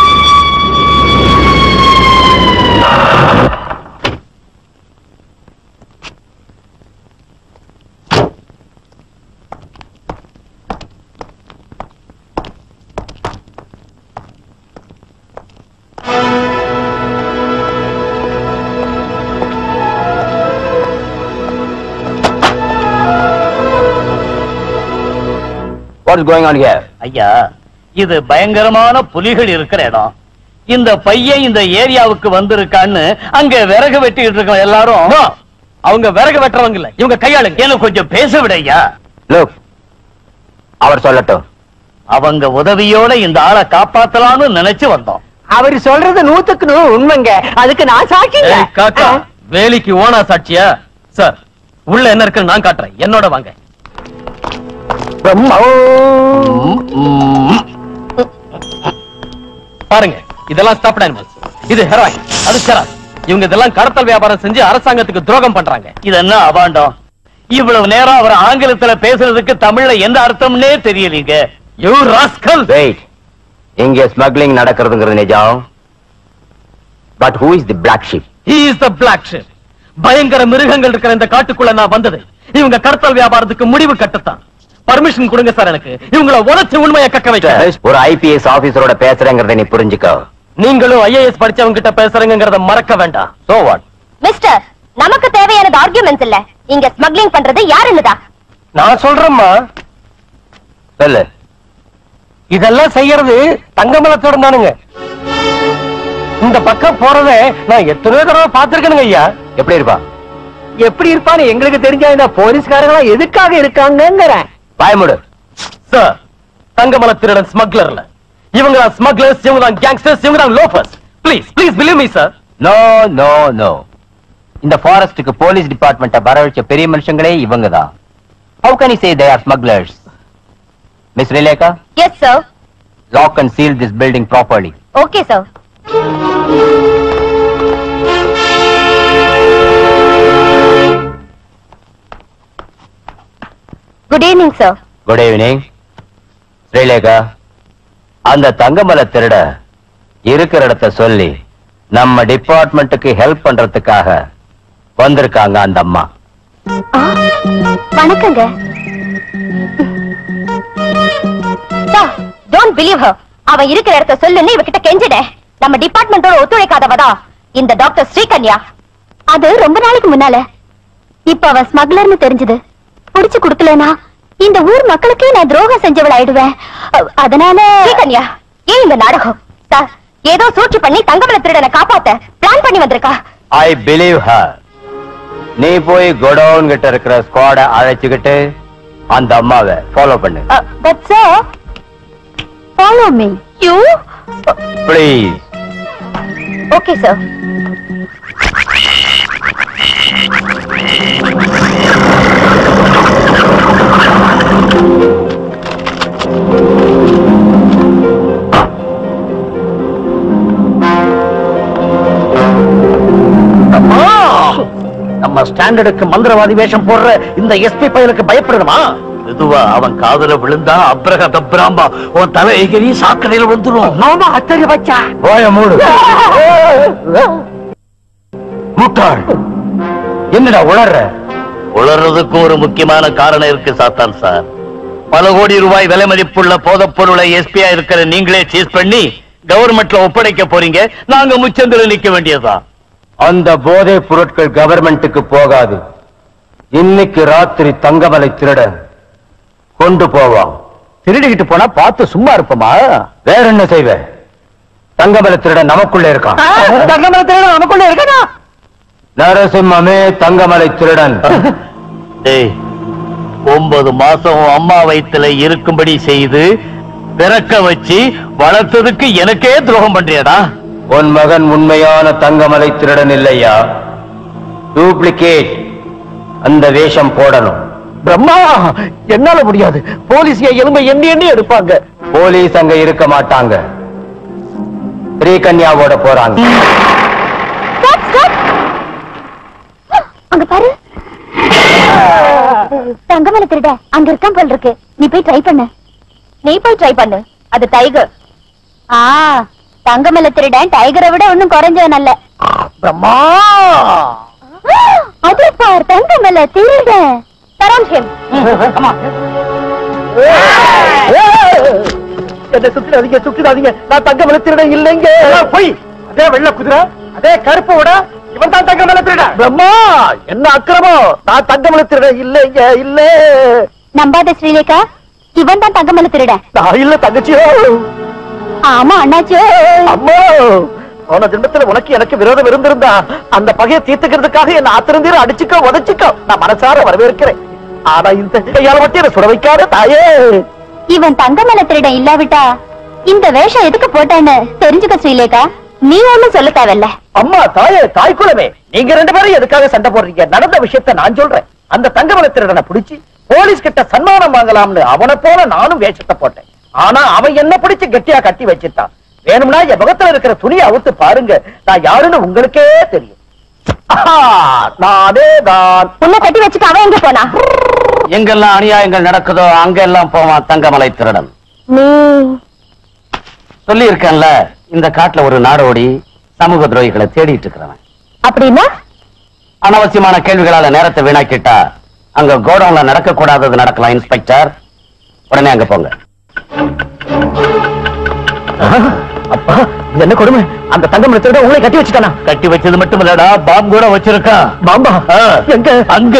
What is going on here? ஐயா இது பயங்கரமான புலிகள் இருக்கிற இடம் இந்த பையன் இந்த ஏரியாவுக்கு வந்திருக்கான்னு அங்க விறகு வெட்டிட்டு இருக்க எல்லாரும் No, அவங்க விறகு வெட்டுறவங்க இல்ல இவங்க கையாளுங்க எனக்கு கொஞ்சம் பேச விடையா Look, அவர் சொல்லட்டும் அவங்க உதவியோட இந்த ஆளை காப்பாத்தலாம்னு நினைச்சு வந்தோம் அவர் சொல்றது நூத்துக்கு நூறு உண்மைங்க அதுக்கு நான் சாட்சி இல்ல. ஏய், காக்கா வேலிக்கு ஓனா சாட்சியா சார் உள்ள என்ன இருக்குன்னு நான் காட்டுறேன் என்னோட வாங்க பாருங்க இதெல்லாம் ஸ்டாப் அனிமல்ஸ் இது ஹெராயின் அது செராஸ் இவங்க இதெல்லாம் கடத்தல் வியாபாரம் செஞ்சு அரசாங்கத்துக்கு துரோகம் பண்றாங்க இது என்ன அபாண்டம் இவ்வளவு நேரம் அவர் ஆங்கிலத்துல பேசுறதுக்கு தமிழ்ல எந்த அர்த்தம்னே தெரியலீங்க யூ ராஸ்கல் வெயிட் இங்க ஸ்மக்லிங் நடக்கிறதுங்கிறது நிஜம் but who is the black sheep he is the black sheep பயங்கர மிருகங்கள் இருக்கிற இந்த காட்டுக்குள்ள நான் வந்தது இவங்க கடத்தல் வியாபாரத்துக்கு முடிவு கட்டத்தான் பர்மிஷன் கொடுங்க சார் எனக்கு இவங்கள உழைச்சு உண்மையை கக்க வைக்க ஒரு ஐபிஎஸ் ஆபீசரோட பேசுறேங்கிறத நீ புரிஞ்சுக்கோ நீங்களும் ஐஏஎஸ் படிச்சவங்க கிட்ட பேசுறீங்கிறத மறக்க வேண்டாம் சோ வாட் மிஸ்டர் நமக்கு தேவையானது ஆர்குமெண்ட்ஸ் இல்ல இங்க ஸ்மக்லிங் பண்றது யாருன்னுதான் நான் சொல்றேம்மா சொல்லு இதெல்லாம் செய்யறது தங்கமலத்தோட தானுங்க இந்த பக்கம் போறத நான் எத்தனையோ தடவை பார்த்திருக்கேனுங்க ஐயா எப்படி இருப்பா எப்படி இருப்பான்னு எங்களுக்கு தெரிஞ்சா இந்த போலீஸ்காரங்களா எதுக்காக இருக்காங்கங்கிறேன் பயமுடு சார் தங்கமல திருடன் ஸ்மக்லர்ல இவங்க தான் ஸ்மக்லர்ஸ் இவங்க தான் கேங்ஸ்டர்ஸ் இவங்க தான் loafers please please believe me sir no no no இந்த ஃபாரஸ்டுக்கு போலீஸ் டிபார்ட்மெண்ட்டை வரவழைச்ச பெரிய மனுஷங்களே இவங்க தான் how can you say they are smugglers miss Rilekha yes sir lock and seal this building properly okay sir good evening sir good evening Srilekha அந்த தங்கமல திருட இருக்கிற இடத்த சொல்லி நம்ம டிபார்ட்மெண்ட்டுக்கு ஹெல்ப் பண்றதுக்காக வந்திருக்காங்க அந்த அம்மா வணக்கங்க டோன்ட் பிலீவ் ஹர் அவன் இருக்கிற இடத்த சொல்லுன்னு இவகிட்ட கெஞ்சிட நம்ம டிபார்ட்மெண்டோட ஒத்துழைக்காதவதா இந்த டாக்டர் ஸ்ரீகன்யா அது ரொம்ப நாளைக்கு முன்னால இப்ப அவ ஸ்மக்லர்னு தெரிஞ்சது புடிச்சு கொடுக்கலனா இந்த ஊர் மக்களுக்கே நான் துரோகம் செஞ்சவள் ஆயிடுவேன் அ- அதனால ஸ்ரீகன்யா ஏன் இந்த நாடகம் சார் ஏதோ சூழ்ச்சி பண்ணி தங்கமல திருடனை காப்பாத்த பிளான் பண்ணி வந்திருக்கா ஐ பிலீவ் ஹர் நீ போய் கோடவுன் கிட்ட இருக்கிற ஸ்குவாட அழைச்சுக்கிட்டு அந்த அம்மாவை ஃபாலோ பண்ணு but sir follow me you please okay sir நம்ம ஸ்டாண்டர்டுக்கு மந்திரவாதி வேஷம் போடுற இந்த எஸ்பி பயலுக்கு பயப்படணுமா இதுவா அவன் காதுல விழுந்தா அப்ரக தப்ராம்பா உன் தலை எகிரி சாக்கடையில வந்துரும் மாமா அத்தனை வச்சா போய மூடு முட்டாள் என்னடா உளர்ற உளறதுக்கும் ஒரு முக்கியமான காரணம் இருக்கு சாத்தான் சார் பல கோடி ரூபாய் விலை மதிப்புள்ள போதைப் பொருளை எஸ்பியா இருக்கிற நீங்களே சீஸ் பண்ணி கவர்மெண்ட்ல ஒப்படைக்க போறீங்க நாங்க முச்சந்தில நிக்க வேண்டியதா அந்த போதைப் பொருட்கள் கவர்மெண்ட்டுக்கு போகாது இன்னைக்கு ராத்திரி தங்கமலை திருடன் கொண்டு போவான் திருடிக்கிட்டு போனா பார்த்து சும்மா இருப்போமா வேற என்ன செய்வ தங்கமலை திருடன் நமக்குள்ள இருக்கான் தங்கமலை திருடன் நமக்குள்ள இருக்கா நரசிம்மமே தங்கமலை திருடன் டேய் ஒன்பது மாசம் உன் அம்மா வயித்துல இருக்கும்படி செய்து பிறக்க வச்சு வளர்த்ததுக்கு எனக்கே துரோகம் பண்றியடா உன் மகன் உண்மையான தங்கமலை திருடன் இல்லையா டூப்ளிகேட் அந்த வேஷம் போடணும் பிரம்மா என்னால முடியாது போலீஸ் எலும்பை எண்ணி எண்ணி எடுப்பாங்க போலீஸ் அங்க இருக்க மாட்டாங்க ஸ்ரீகன்யாவோட போறாங்க Stop, stop. அங்க பாரு தங்கமலை திருட அங்க இருக்கான் போல் இருக்கு நீ போய் ட்ரை பண்ணு நீ போய் ட்ரை பண்ணு அது டைகர் ஆ தங்கமலை திருடன் டைகரை விட ஒண்ணும் குறைஞ்சவன் அல்ல பிரம்மா அது பார் தங்கமலை திருடன் தரம் என்ன சுத்திடாதீங்க சுத்திடாதீங்க நான் தங்கமலை திருடன் இல்லைங்க போய் அதே வெள்ள குதிரை அதே கருப்பு விட இவன் தான் தங்கமலை திருடன் பிரம்மா என்ன அக்கிரமம் நான் தங்கமலை திருடன் இல்லைங்க இல்ல நம்பாத ஸ்ரீலேகா இவன் தான் தங்கமலை திருடன் நான் இல்ல தங்கச்சியோ ஆமா அண்ணாச்சோ அம்மா போன ஜென்மத்துல உனக்கு எனக்கு விரோதம் இருந்திருந்தா அந்த பகையை தீர்த்துக்கிறதுக்காக என்ன ஆத்திரந்தீர அடிச்சுக்கோ உதச்சுக்கோ நான் மனசார வரவேற்கிறேன் ஆனா இந்த கையால மட்டும் என்ன சுட வைக்காத தாயே இவன் தங்கமலை திருடன் இல்லாவிட்டா இந்த வேஷம் எதுக்கு போட்டான்னு தெரிஞ்சுக்க ஸ்ரீலேகா நீ ஒண்ணும் சொல்ல தேவையில்ல அம்மா தாயே தாய் குலமே நீங்க ரெண்டு பேரும் எதுக்காக சண்டை போடுறீங்க நடந்த விஷயத்த நான் சொல்றேன் அந்த தங்கமலை திருடனை பிடிச்சு போலீஸ் கிட்ட சன்மானம் வாங்கலாம்னு அவனை போல நானும் வேஷத்தை போட்டேன் ஆனா அவன் என்ன பிடிச்சு கெட்டியா கட்டி வச்சிட்டான் வேணும்னா என் முகத்துல இருக்கிற துணியை அவுத்து பாருங்க நான் யாருன்னு உங்களுக்கே தெரியும் ஆஹா, நானே தான் உன்னை கட்டி வச்சுட்டு அவன் எங்க போனா எங்கெல்லாம் அநியாயங்கள் நடக்குதோ அங்கெல்லாம் போவான் தங்கமலை திருடன் நீ சொல்லி இருக்கேன்ல இந்த காட்டுல ஒரு நாடோடி சமூக துரோகிகளை தேடிட்டு இருக்கிறவன் அப்படின்னா அனாவசியமான கேள்விகளால நேரத்தை வீணாக்கிட்டா அங்க கோடவுன்ல நடக்க கூடாதது நடக்கலாம் இன்ஸ்பெக்டர் உடனே அங்க போங்க அப்பா இது என்ன கொடுமை அந்த தங்கமலை திருட உங்களை கட்டி வச்சுட்டானா கட்டி வச்சது மட்டும் இல்லடா பாம்பு கூட வச்சிருக்கான் பாம்பா எங்க அங்க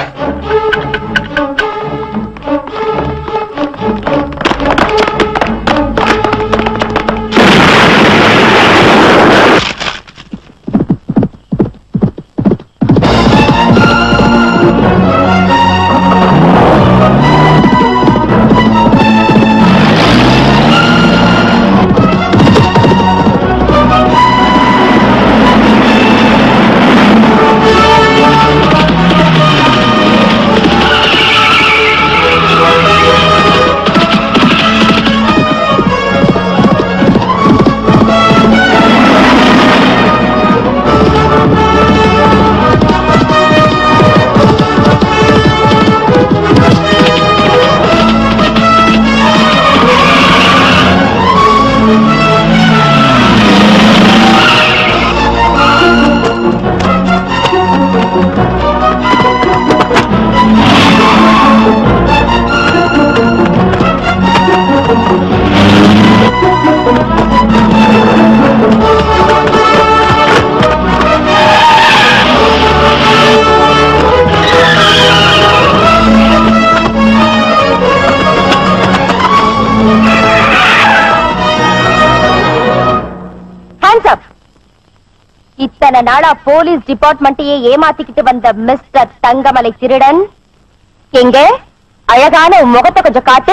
ஹேண்ட்ஸ் அப் இத்தனை நாளா போலீஸ் டிபார்ட்மெண்ட்டையே ஏமாத்திக்கிட்டு வந்த மிஸ்டர் தங்கமலை திருடன் எங்க அழகான உன் முகத்தை கொஞ்சம் காட்டு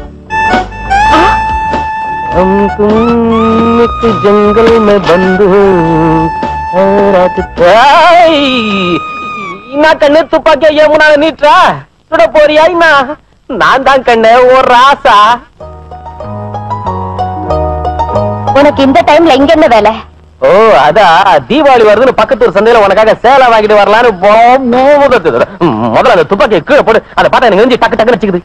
हम तुम एक जंगल में बंद हो என்ன கண்ணு துப்பாக்கியா ஏமுனா நீட்டா சுட போறியா என்ன நான் தான் கண்ணு ஒரு ராசா உனக்கு இந்த டைம்ல இங்க என்ன வேலை ஓ அதா தீபாவளி வருதுன்னு பக்கத்து ஒரு சந்தையில உனக்காக சேலை வாங்கிட்டு வரலான்னு போகுது முதல்ல அந்த துப்பாக்கியை கீழே போடு அதை பார்த்தா எனக்கு நெஞ்சு டக்கு டக்குன்னு வச்சுக்குது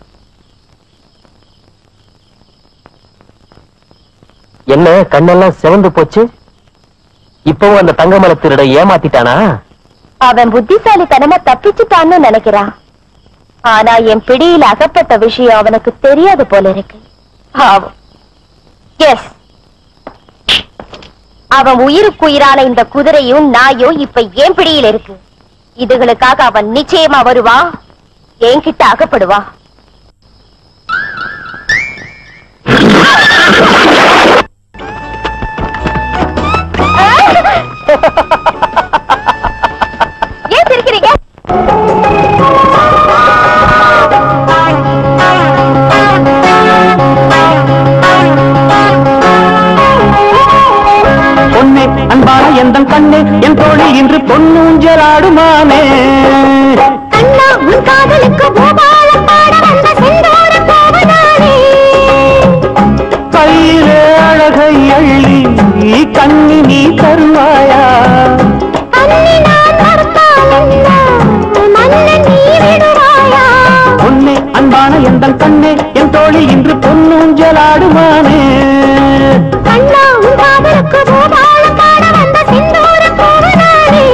என்ன கண்ணெல்லாம் சிவந்து போச்சு இப்பவும் அந்த தங்கமலை திருட ஏமாத்திட்டானா அவன் புத்திசாலித்தனமா தப்பிச்சுட்டான்னு நினைக்கிறான் ஆனா என் பிடியில் அகப்பட்ட விஷயம் அவனுக்கு தெரியாது போல இருக்கு பாவம் எஸ் அவன் உயிருக்குயிரான இந்த குதிரையும் நாயும் இப்ப என் பிடியில் இருக்கு இதுகளுக்காக அவன் நிச்சயமா வருவான் என்கிட்ட அகப்படுவான் ஏன் சிரிக்கிறீங்க பொன்னே அன்பான எந்தன் கண்ணே என் தோழி இன்று பொன்னூஞ்சலாடுமானே கண்ணா உன் காதலுக்கு பூபாலம் பாட வந்த செந்தூர கோவனானே கையிலே அழகை அள்ளி கண்ணி நீ தருவாயா கண்ணி நான் மறுத்தால் என்ன மன்னன் நீ விடுவாயா பொன்னே அன்பான எந்தன் கண்ணே என் தோழி இன்று பொன்னூஞ்சலாடுமானே கண்ணா உன் காதலுக்கு பூபாலம் பாட வந்த செந்தூர கோவனானே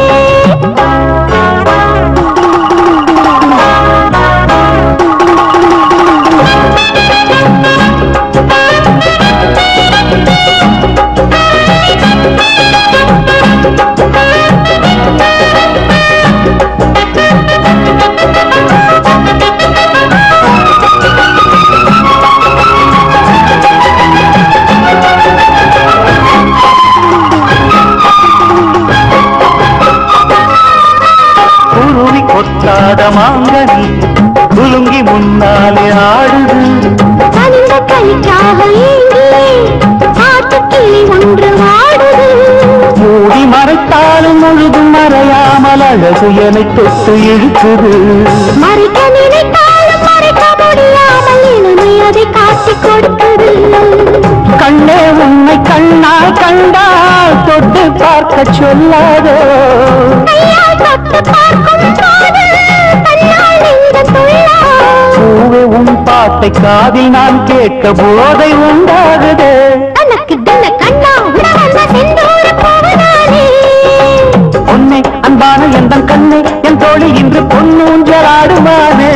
குருவி கொத்தாத மாங்கனி குலுங்கி முன்னாலே ஆடுது அந்த கைக்காக ஏங்கி காட்டுக்கிளி ஒன்று வாடுது மூடி மறைத்தாலும் முழுதும் மறையாமல் அழகு என்னை தொட்டு இழுக்குது மறைக்க நினைத்தாலும் மறைக்க முடியாமல் இளமை அதை காட்டிக் கொடுக்குது கண்ணே உன்னை கண்ணால் கண்டால் தொட்டு பார்க்க சொல்லாதோ கையால் தொட்டு பார்க்கும் போது தன்னால் நெஞ்சம் துள்ளாது. பூவே உன் பாட்டை காதில் நான் கேட்க போதை உண்டாகுதே தனக்கு தன்ன கண்ணா உணவந்த செந்தூர போவதானே உன்னை அன்பான எந்த கண்ணை என் தோழி இன்று பொன்னூஞ்சலாடுமானே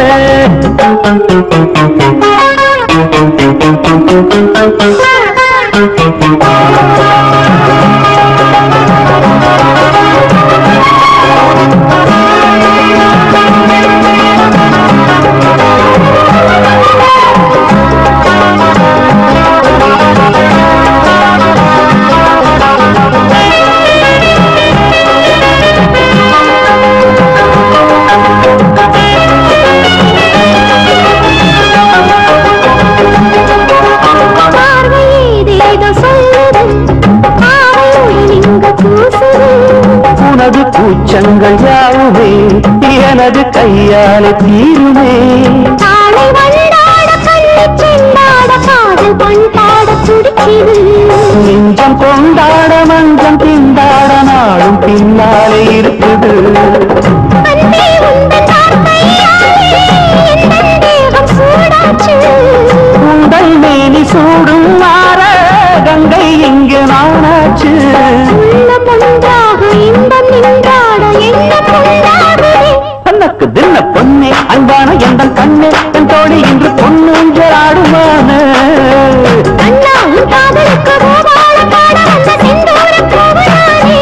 பார்வை ஏதேதோ சொல்லுது ஆவையுடன் இங்கு கூசுது உனது கூச்சங்கள் யாவுமே எனது கையாலே தீருமே காலை வந்தாட கண்ணி செண்டாட காதல் பண்பாட துடிக்குது நெஞ்சம் கொண்டாட மஞ்சம் திண்டாட நாளும் பின்னாலே இருக்குது அன்பே உந்தன் வார்த்தையாலே எந்தன் தேகம் சூடாச்சு உங்கள் மேனி சூடும் மாற கங்கை இங்கு நானாச்சு உள்ளம் ஒன்றாக இன்பம் நின்றாட எண்ணம் உண்டாகுதே தனக்கு தின்ன பொன்னே அன்பான எந்த கண்ணே என் தோழி இன்று பொன்னூஞ்சலாடுமான அண்ணா உன் காதலுக்கு பூபால பாட வந்த செந்தூர கோவனானே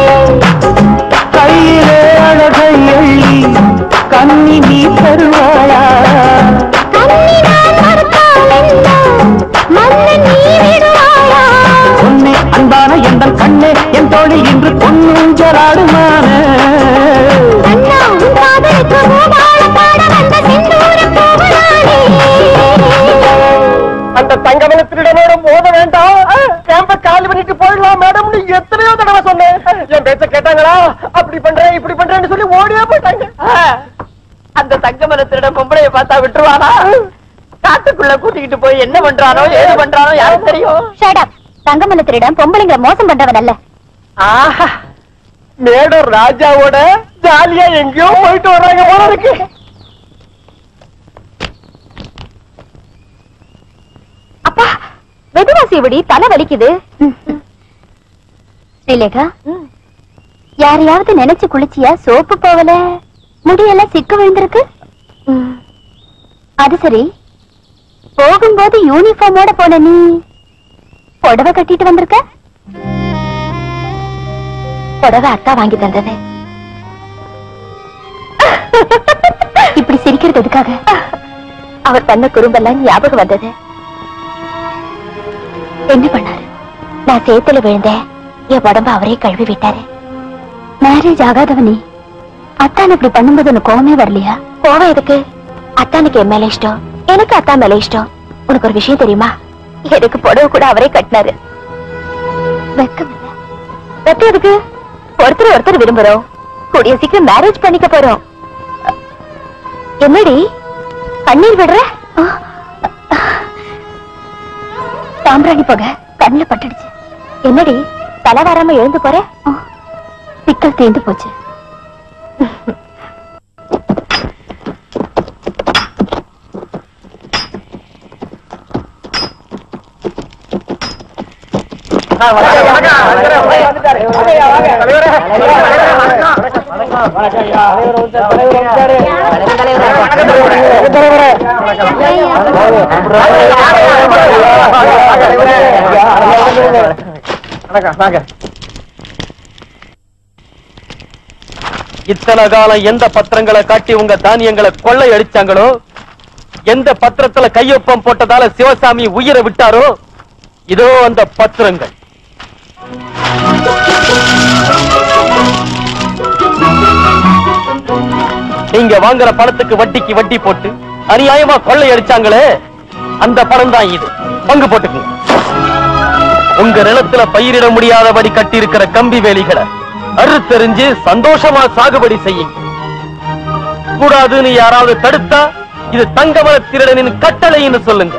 கையிலே அழகை எள்ளி கண்ணி நீ தருவாயா கண்ணி நான் மறுத்தால் என்ன மன்னன் நீ விடுவாயா பொன்னே அன்பான எந்த கண்ணே என் தோழி இன்று பொன்னூஞ்சலாடுமான அண்ணா உன் காதலுக்கு பூபால பாட வந்த செந்தூர கோவனானே அந்த தங்கமலத்தினிடமோட மோத வேண்டாம் கேம்ப காலி பண்ணிட்டு போயிடலாம் மேடம் நீ எத்தனையோ தடவை சொன்னேன் என் பேச்ச கேட்டாங்களா அப்படி பண்றேன் இப்படி பண்றேன்னு சொல்லி ஓடியே போயிட்டாங்க அந்த தங்கமரத்திடம் பொம்பளைய பார்த்தா விட்டுருவானா காட்டுக்குள்ள கூட்டிக்கிட்டு போய் என்ன பண்றானோ ஏது பண்றானோ யாருக்கு தெரியும் ஷட் அப் தங்கமலத்திரிடம் பொம்பளைங்களை மோசம் பண்றவன் அல்ல ஆஹா மேடம் ராஜாவோட ஜாலியா எங்கேயோ போயிட்டு வர்றாங்க போல இருக்கு அப்பா மெதுவாசி விடி தலை வலிக்குது ஸ்ரீலேகா யாரையாவது நினைச்சு குளிச்சியா சோப்பு போவல முடியெல்லாம் சிக்க விழுந்திருக்கு ம். அது சரி போகும்போது யூனிஃபார்மோட போன நீ புடவை கட்டிட்டு வந்திருக்க புடவை அக்கா வாங்கி தந்தது இப்படி சிரிக்கிறது எதுக்காக அவர் பண்ண குறும்பெல்லாம் ஞாபகம் வந்தது என்ன பண்ணாரு நான் சேத்துல விழுந்தேன் என் உடம்ப அவரே கழுவி விட்டாரு மேரேஜ் ஆகாதவனே அத்தான் இப்படி பண்ணும்போது உனக்கு கோவமே வரலையா கோவம் எதுக்கு அத்தானுக்கு என் மேல இஷ்டம் எனக்கு அத்தா மேல இஷ்டம் உனக்கு ஒரு விஷயம் தெரியுமா எனக்கு புடவை கூட அவரே கட்டினாரு வெக்கம் இல்ல வெக்கம் எதுக்கு ஒருத்தர் ஒருத்தர் விரும்புறோம் கூடிய சீக்கிரம் மேரேஜ் பண்ணிக்க போறோம் என்னடி கண்ணீர் விடுற சாம்பிராணி போக கண்ணுல பட்டுடுச்சு என்னடி தலை வராம எழுந்து போற பிக்கல் தேர்ந்து போச்சு இத்தனை காலம் எந்த பத்திரங்களை காட்டி உங்க தானியங்களை கொள்ளை அடிச்சாங்களோ எந்த பத்திரத்துல கையொப்பம் போட்டதால சிவசாமி உயிரை விட்டாரோ இதோ அந்த பத்திரங்கள் நீங்க வாங்குற பணத்துக்கு வட்டிக்கு வட்டி போட்டு அநியாயமா கொள்ளை அடிச்சாங்களே அந்த பணம் தான் இது பங்கு போட்டுக்குங்க உங்க நிலத்துல பயிரிட முடியாதபடி கட்டி இருக்கிற கம்பி வேலிகளை அறுத்தெறிஞ்சு சந்தோஷமா சாகுபடி செய்யுங்க கூடாதுன்னு யாராவது தடுத்தா இது தங்கமல திருடனின் கட்டளைன்னு சொல்லுங்க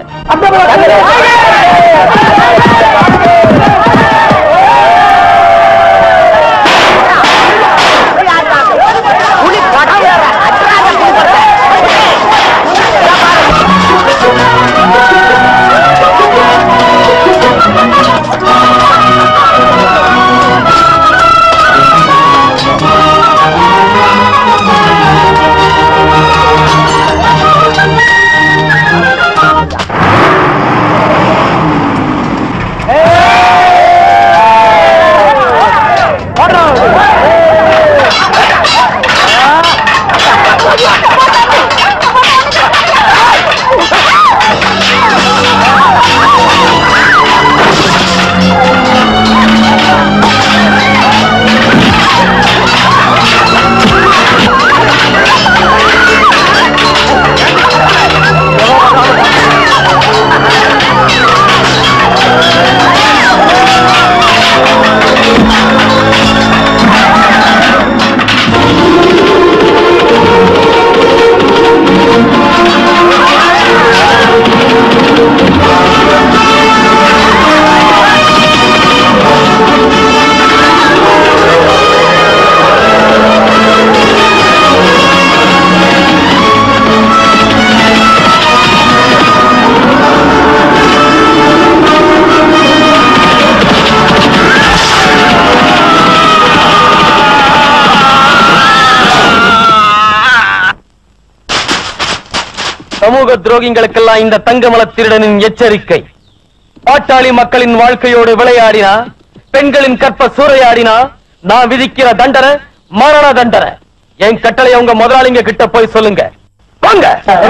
சமூக துரோகிகளுக்கெல்லாம் இந்த தங்கமல திருடனின் எச்சரிக்கை பாட்டாளி மக்களின் வாழ்க்கையோடு விளையாடினா பெண்களின் கற்ப சூறையாடினா நான் விதிக்கிற தண்டனை மரண தண்டனை என் கட்டளை உங்க முதலாளிங்க கிட்ட போய் சொல்லுங்க வாங்க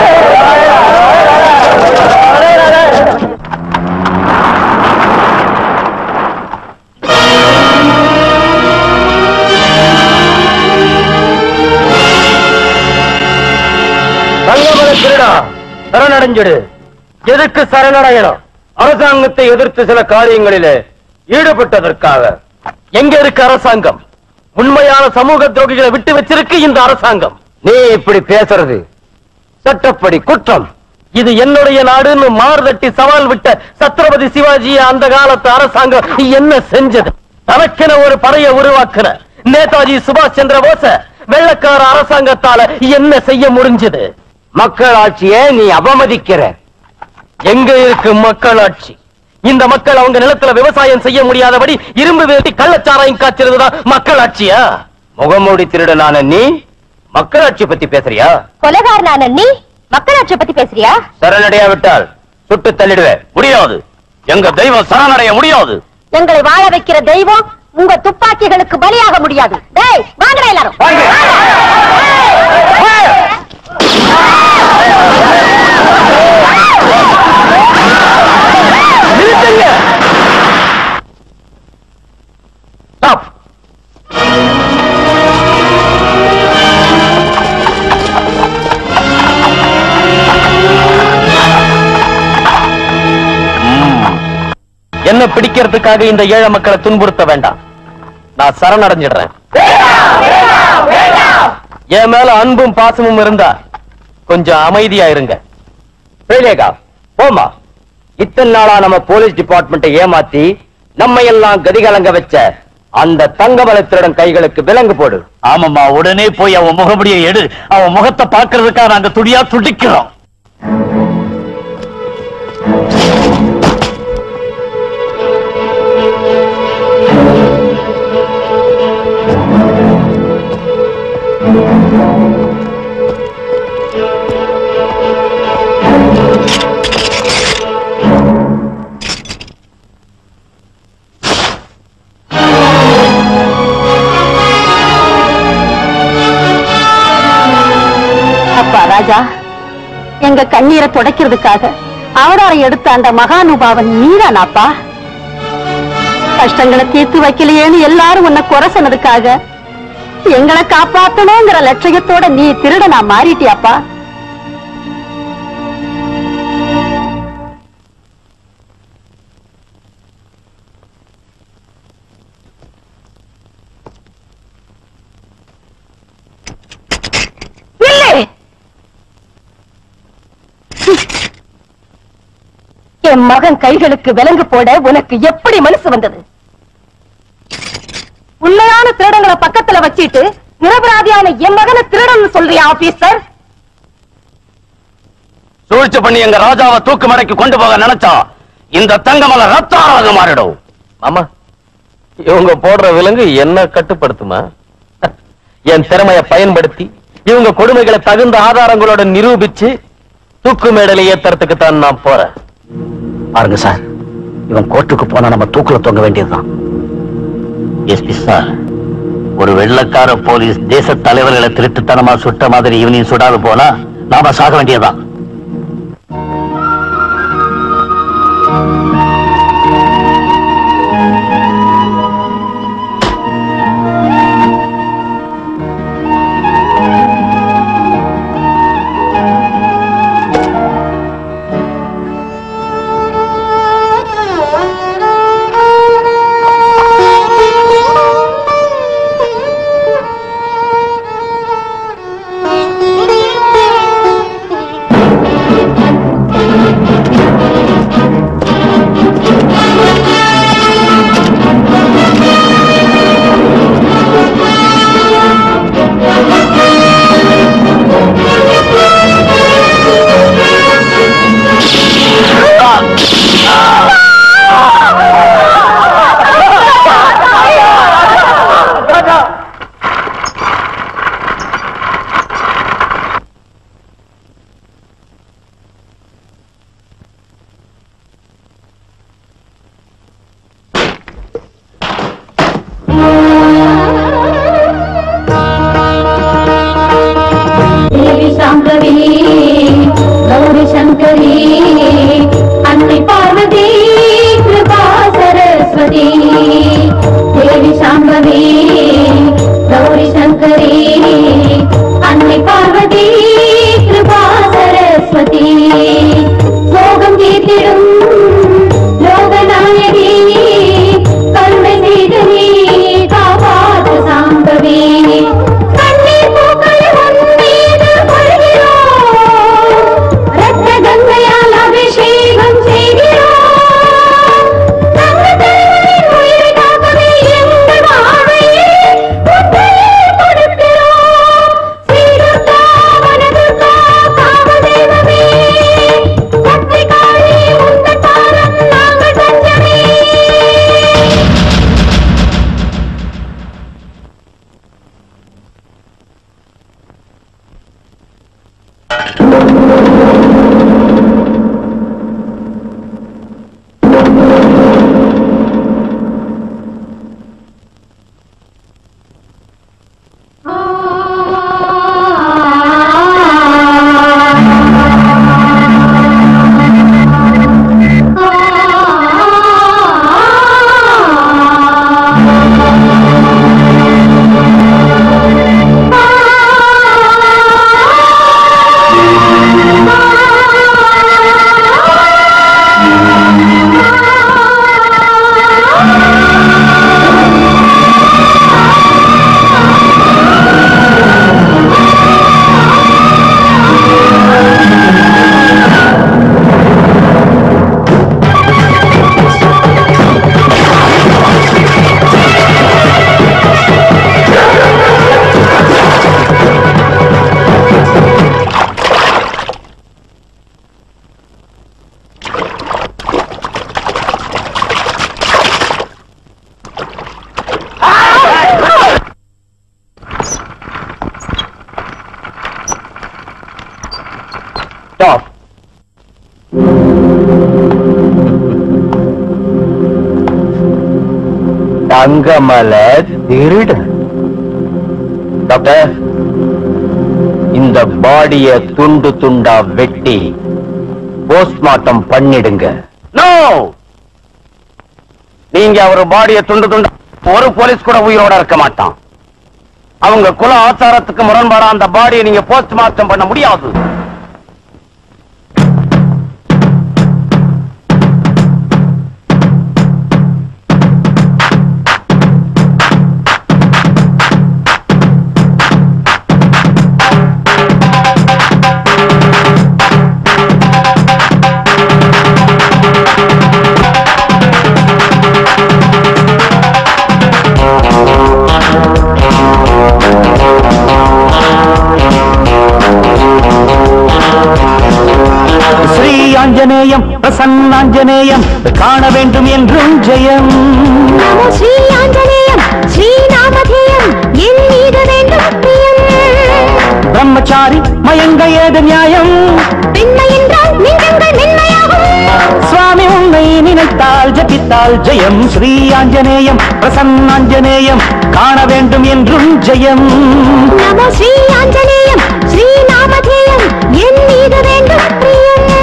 தங்கமல திருடா சரணடைஞ்சிடு எதுக்கு சரணடையணும் அரசாங்கத்தை எதிர்த்து சில காரியங்களிலே ஈடுபட்டதற்காக எங்க இருக்கு அரசாங்கம் உண்மையான சமூக துரோகிகளை விட்டு வச்சிருக்கு இந்த அரசாங்கம் நீ இப்படி பேசுறது சட்டப்படி குற்றம் இது என்னுடைய நாடுன்னு மாறுதட்டி சவால் விட்ட சத்ரபதி சிவாஜி அந்த காலத்து அரசாங்கம் என்ன செஞ்சது தனக்கென ஒரு படையை உருவாக்குற நேதாஜி சுபாஷ் சந்திர போஸ வெள்ளக்கார அரசாங்கத்தால என்ன செய்ய முடிஞ்சது மக்களாட்சியை நீ அவமதிக்கிற எங்க இருக்கு மக்களாட்சி இந்த மக்கள் அவங்க நிலத்துல விவசாயம் செய்ய முடியாதபடி இரும்பு வேட்டி கள்ளச்சாராயம் காய்ச்சிருந்ததா மக்களாட்சியா முகமூடி திருடனான நீ மக்களாட்சி பத்தி பேசுறியா கொலகாரனான நீ மக்களாட்சியை பத்தி பேசுறியா சரணடையா விட்டால் சுட்டு தள்ளிடுவேன் முடியாது எங்க தெய்வம் சரணடைய முடியாது எங்களை வாழ வைக்கிற தெய்வம் உங்க துப்பாக்கிகளுக்கு பலியாக முடியாது டேய் வாங்கடா எல்லாரும் Stop. என்ன பிடிக்கிறதுக்காக இந்த ஏழை மக்களை துன்புறுத்த வேண்டாம் நான் சரணடைஞ்சிடுறேன் என் மேல அன்பும் பாசமும் இருந்தா கொஞ்சம் அமைதியா இருங்க ஸ்ரீலேகா போமா இத்தனை நாளா நம்ம போலீஸ் டிபார்ட்மெண்ட்டை ஏமாத்தி நம்ம எல்லாம் கதிகலங்க வச்ச அந்த தங்கமலை திருடன் கைகளுக்கு விலங்கு போடு ஆமாம்மா உடனே போய் அவன் முகமுடியை எடு அவன் முகத்தை பார்க்கறதுக்காக நாங்க துடியா துடிக்கிறோம் அப்பா ராஜா எங்க கண்ணீரை துடைக்கிறதுக்காக அவதாரம் எடுத்த அந்த மகானுபாவன் நீதானாப்பா கஷ்டங்களை தீர்த்து வைக்கலையேன்னு எல்லாரும் உன்னை குறை சொன்னதுக்காக எங்களை காப்பாத்தணுங்கிற லட்சியத்தோட நீ திருடனா மாறிட்டியாப்பா இல்லை என் மகன் கைகளுக்கு விலங்கு போட உனக்கு எப்படி மனசு வந்தது உண்மையான திருடங்களை பக்கத்துல வச்சிட்டு நிரபராதியான என் மகனை திருடன் சொல்றியா ஆபீசர் சூழ்ச்சி பண்ணி எங்க ராஜாவை தூக்கு மடைக்கு கொண்டு போக நினைச்சா இந்த தங்கமலை ரத்தாராக மாறிடும் மாமா இவங்க போடுற விலங்கு என்ன கட்டுப்படுத்துமா என் திறமைய பயன்படுத்தி இவங்க கொடுமைகளை தகுந்த ஆதாரங்களோட நிரூபிச்சு தூக்கு மேடலை ஏத்துறதுக்கு தான் நான் போறேன் பாருங்க சார் இவன் கோர்ட்டுக்கு போனா நம்ம தூக்குல தொங்க வேண்டியதுதான் எஸ்பி சார் ஒரு வெள்ளக்கார போலீஸ் தேச தலைவர்களை திருட்டுத்தனமா சுட்ட மாதிரி இவனையும் சுடாது போனா நாம சாக வேண்டியதுதான் Thank you. Stop. தங்கமல திருட டாக்டர் இந்த பாடிய துண்டு துண்டா வெட்டி போஸ்ட்மார்ட்டம் பண்ணிடுங்க நோ நீங்க அவர் பாடிய துண்டு துண்டு ஒரு போலீஸ் கூட உயிரோட இருக்க மாட்டான் அவங்க குல ஆச்சாரத்துக்கு முரண்பாடா அந்த பாடியை நீங்க போஸ்ட்மார்ட்டம் பண்ண முடியாது ஸ்ரீ ஆஞ்சநேயம் பிரசன்னாஞ்சநேயம் காண வேண்டும் என்றும் ஜெயம் நமோ ஸ்ரீ ஆஞ்சநேயம் ஸ்ரீ நாமதேயம் என் மீது வேண்டும் பிரியம் பிரம்மச்சாரி மயங்க ஏது நியாயம் பெண்மை என்றால் நெஞ்சங்கள் மென்மையாகும் சுவாமி உன்னை நினைத்தால் ஜபித்தால் ஜெயம் ஸ்ரீ ஆஞ்சநேயம் பிரசன்னாஞ்சநேயம் காண வேண்டும் என்றும் ஜெயம் நமோ ஸ்ரீ ஆஞ்சநேயம் ஸ்ரீ நாமதேயம் என் மீது வேண்டும் பிரியம்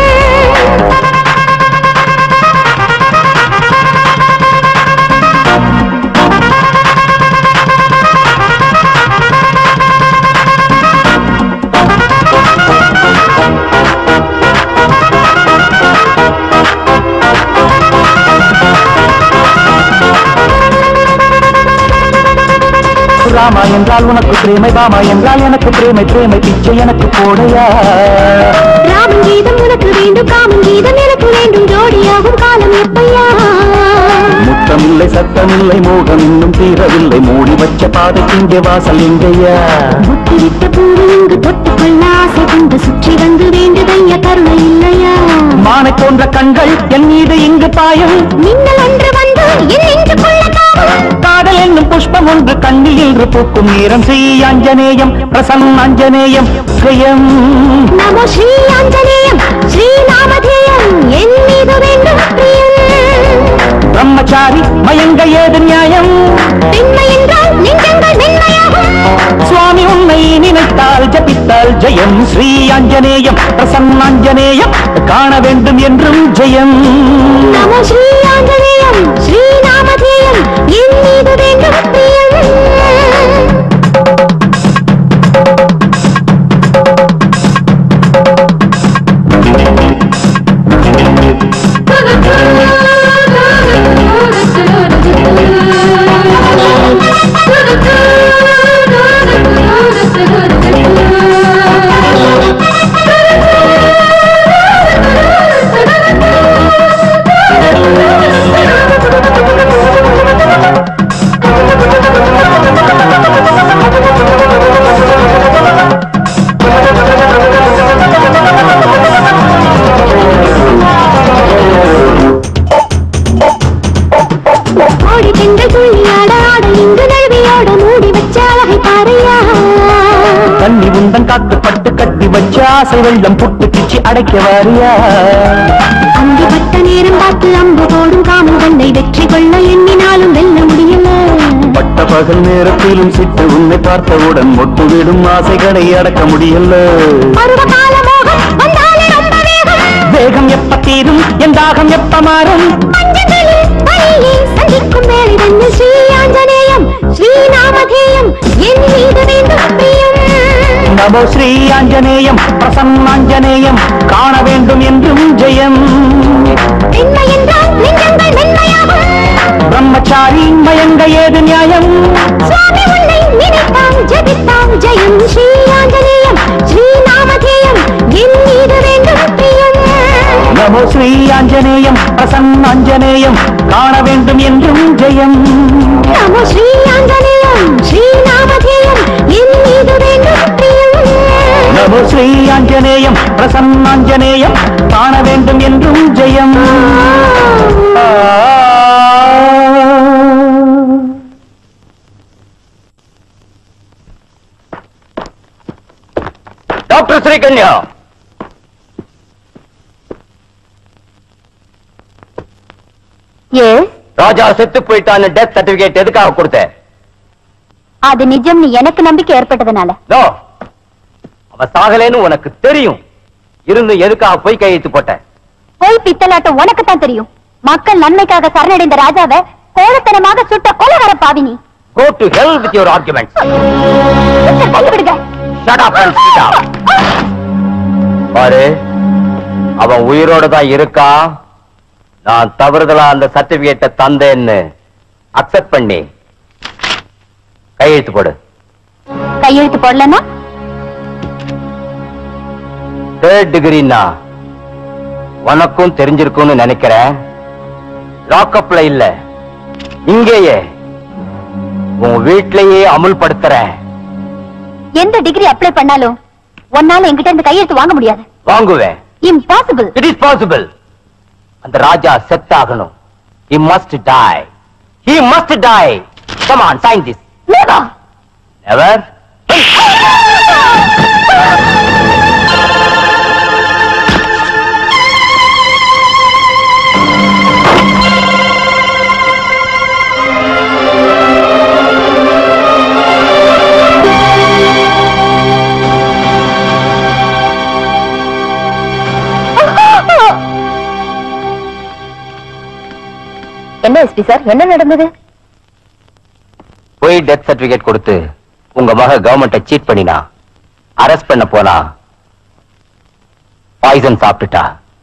ராமா என்றால் உனக்கு பிரேமை பாமா என்றால் எனக்கு பிரேமை பிரேமை பிச்சை எனக்கு போடையா ராமன் கீதம் உனக்கு வேண்டும் காமன் கீதம் எனக்கு வேண்டும் ஜோடியாகும் காலம் எப்பையா முத்தமில்லை சத்தமில்லை மோகம் இன்னும் தீரவில்லை மூடி வச்ச பாதை இங்கே வாசல் எங்கய்யா புத்தி விட்ட பூவு இங்கு தொட்டுக்கொள்ள ஆசை கொண்டு சுற்றி வந்து வேண்டுதையா கருணை இல்லையா மானை போன்ற கண்கள் என் மீது இங்கு பாயும் மின்னல் ஒன்று வந்து என் நெஞ்சுக்குள்ள தாவும் காதல் என்னும் புஷ்பம் ஒன்று கண்ணில் இன்று பூக்கும் நேரம் ஸ்ரீ ஆஞ்சநேயம் பிரசன்னாஞ்சநேயம் ஸ்ரீயம் நமோ ஸ்ரீ ஆஞ்சநேயம் ஸ்ரீ நாமதேயம் என் மீது வேண்டும் பிரியம் பிரம்மச்சாரி மயங்க ஏது நியாயம் பெண்மை என்றால் நெஞ்சங்கள் மென்மையாகும் சுவாமி உன்னை நினைத்தால் ஜபித்தால் ஜெயம் ஸ்ரீ ஆஞ்சநேயம் பிரசன்னாஞ்சநேயம் காண வேண்டும் என்றும் ஜெயம் நமோ ஸ்ரீ ஆஞ்சநேயம் ஸ்ரீ நாமதேயம் என் மீது வேண்டும் பிரியம் ஓடி பெண்கள் துள்ளியாட ஆட இங்கு நழுவியோட மூடி வச்ச அழகை பாறையா கண்ணி உந்தன் காத்து பட்டு கட்டி வச்ச ஆசை வெள்ளம் புட்டு கிச்சி அடைக்க வாரியா அங்கு பட்ட நேரம் பார்த்து அம்பு போடும் காமன் கண்ணை வெற்றி கொள்ள எண்ணினாலும் வெல்ல முடியல பட்ட பகல் நேரத்திலும் சிட்டு உன்னை பார்த்தவுடன் மொட்டு விடும் ஆசைகளை அடக்க முடியல பருவ கால மோகம் வந்தாலே ரொம்ப வேகம் வேகம் எப்ப தீரும் என் தாகம் எப்ப மாறும் பஞ்சங்களில் வழியே சந்திக்கும் வேலை வந்து ஸ்ரீ ஆஞ்சநேயம் ஸ்ரீ நாமதேயம் என் மீது வேண்டும் பிரியம் நமோ ஸ்ரீ ஆஞ்சநேயம் பிரசன்னாஞ்சநேயம் காண வேண்டும் என்றும் ஜெயம் பெண்மை என்றால் நெஞ்சங்கள் மென்மையாகும் பிரம்மச்சாரி மயங்க ஏது நியாயம் சுவாமி உன்னை நினைத்தால் ஜபித்தால் ஜெயம் ஸ்ரீ ஆஞ்சநேயம் ஸ்ரீ நாமதேயம் என் மீது வேண்டும் பிரியம் நமோ ஸ்ரீ ஆஞ்சநேயம் பிரசன்னாஞ்சநேயம் காண வேண்டும் என்றும் ஜெயம் நமோ ஸ்ரீ ஆஞ்சநேயம் ஸ்ரீ நாமதேயம் என் மீது வேண்டும் பிரியம் நமோ ஸ்ரீ ஆஞ்சநேயம் பிரசன்னாஞ்சநேயம் காண வேண்டும் என்றும் ஜெயம் ஆ. டாக்டர் ஸ்ரீகன்யா ராஜா செத்து போயிட்டான்னு டெத் சர்டிபிகேட் எதுக்காக கொடுத்த அது நிஜம்னு எனக்கு நம்பிக்கை ஏற்பட்டதுனால நோ அவ சாகலேன்னு உனக்கு தெரியும் இருந்து எதுக்காக போய் கையெழுத்து போட்ட போய் பித்தலாட்டம் உனக்கு தான் தெரியும் மக்கள் நன்மைக்காக சரணடைந்த ராஜாவை கோலத்தனமாக சுட்ட கொலவர பாவினி go to hell with your arguments தள்ளி விடுங்க Shut up and sit down. பாரு அவன் உயிரோட தான் இருக்கா நான் தவறுதலா அந்த சர்டிபிகேட்டை தந்தேன்னு அக்செப்ட் பண்ணி கையெழுத்து போடு கையெழுத்து போடலன்னா தேர்ட் டிகிரின்னா உனக்கும் தெரிஞ்சிருக்கும்னு நினைக்கிறேன் லாக்அப்ல இல்ல இங்கேயே உன் வீட்லயே அமுல்படுத்துறேன் எந்த டிகிரி அப்ளை பண்ணாலும் உன்னால என்கிட்ட இருந்து கையெழுத்து வாங்க முடியாது வாங்குவேன் இம்பாசிபிள் இட் இஸ் பாசிபிள் அந்த ராஜா செத்தாகணும் he must die he must die come on sign this never never என்ன எஸ்பி சார் என்ன நடந்தது போய் டெத் சர்டிபிகேட் கொடுத்து உங்க மக கவர்மெண்ட்டை சீட் பண்ணினா அரெஸ்ட் பண்ண போனா பாய்சன் சாப்பிட்டுட்டா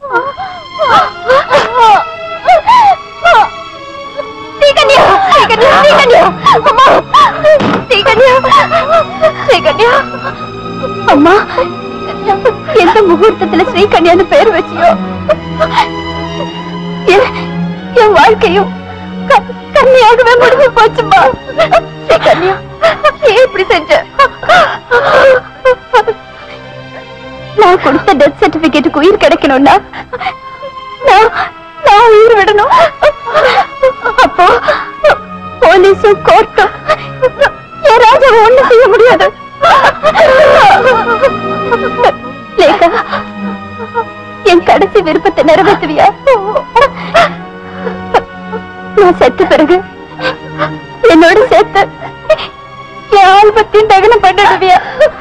ஸ்ரீகன்யா ஸ்ரீகன்யா ஸ்ரீகன்யா அம்மா ஸ்ரீகன்யா ஸ்ரீகன்யா அம்மா எந்த முகூர்த்தத்துல ஸ்ரீகன்யான்னு பேர் வச்சியோ என் என் வாழ்க்கையும் க- கன்னியாகவே முடிஞ்சு போச்சுமா ஸ்ரீகன்யா ஏன் இப்படி செஞ்ச நான் கொடுத்த டெத் சர்டிபிகேட்டுக்கு உயிர் கிடைக்கணும்னா நான் நான் உயிர் விடணும் அப்போ போலீஸும் கோர்ட்டும் என் ராஜாவை ஒண்ணு செய்ய முடியாது லேகா என் கடைசி விருப்பத்தை நிறைவேற்றுவியா நான் செத்த பிறகு என்னோட சேர்த்து என் ஆல்பத்தையும் தகனம் பண்ணிடுவியா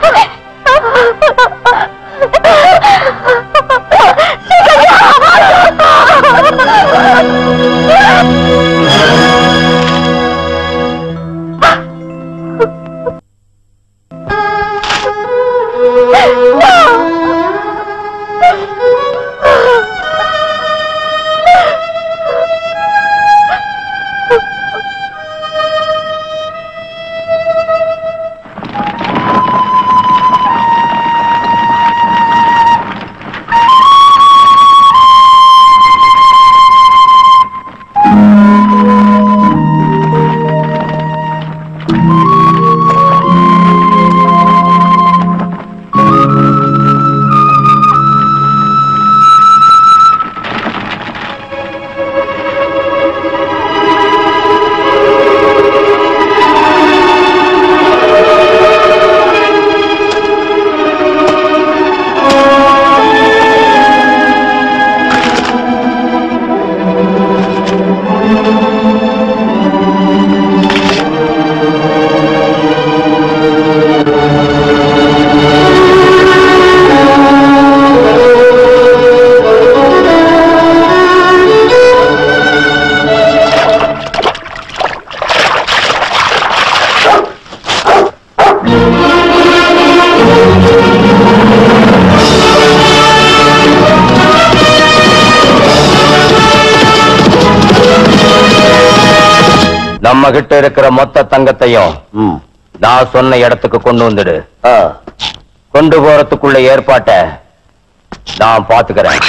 நம்ம கிட்ட இருக்கிற மொத்த தங்கத்தையும் நான் சொன்ன இடத்துக்கு கொண்டு வந்துடு கொண்டு போறதுக்குள்ள ஏற்பாட்டை நான் பாத்துக்கிறேன்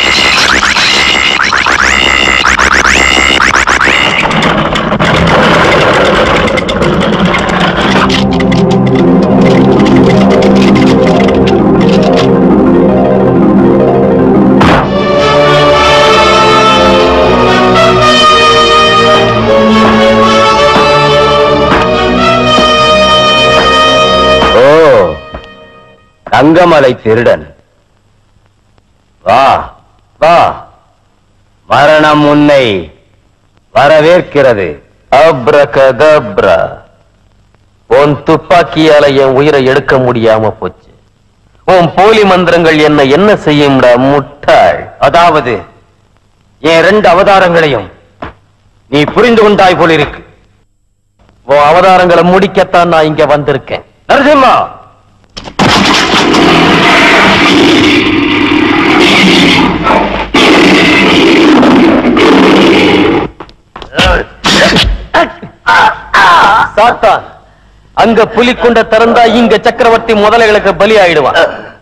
ஓ தங்கமலை திருடன் வா வா மரணம் உன்னை வரவேற்கிறது அப்ரகதப்ரா உன் துப்பாக்கியால என் உயிரை எடுக்க முடியாம போச்சு உன் போலி மந்திரங்கள் என்ன என்ன செய்யும்டா முட்டாள் அதாவது என் ரெண்டு அவதாரங்களையும் நீ புரிந்து கொண்டாய் போலிருக்கு உன் அவதாரங்களை முடிக்கத்தான் நான் இங்க வந்திருக்கேன் நரசிம்மா சாத்தான் அங்க புலிக்குண்ட திறந்தா இங்க சக்கரவர்த்தி முதலைகளுக்கு பலி ஆயிடுவான்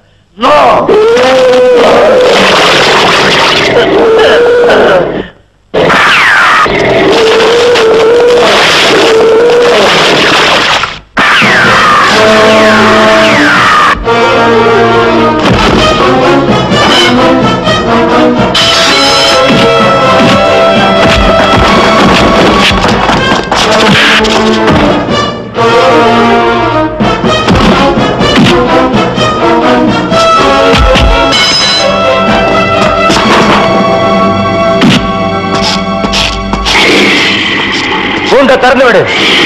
கூண்ட திறந்து விடு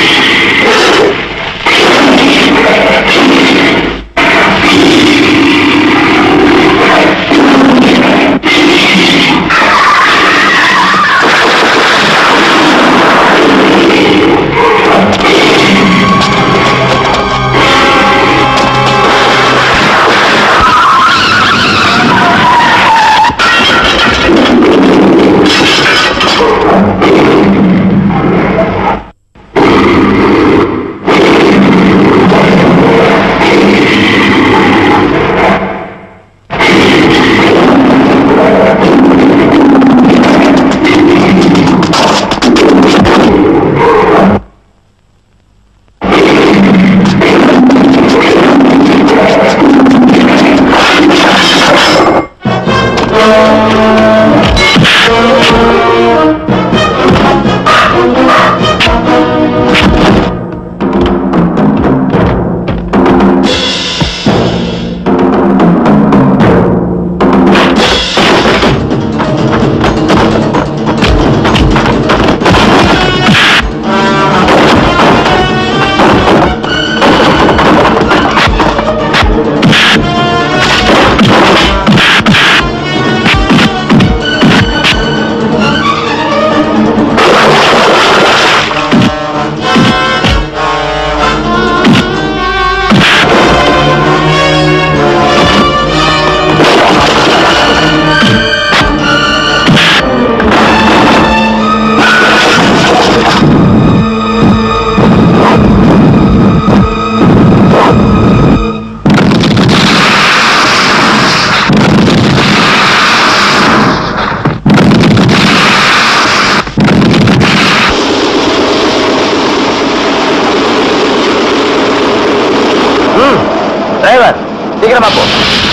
டிரைவர் சீக்கிரமா போ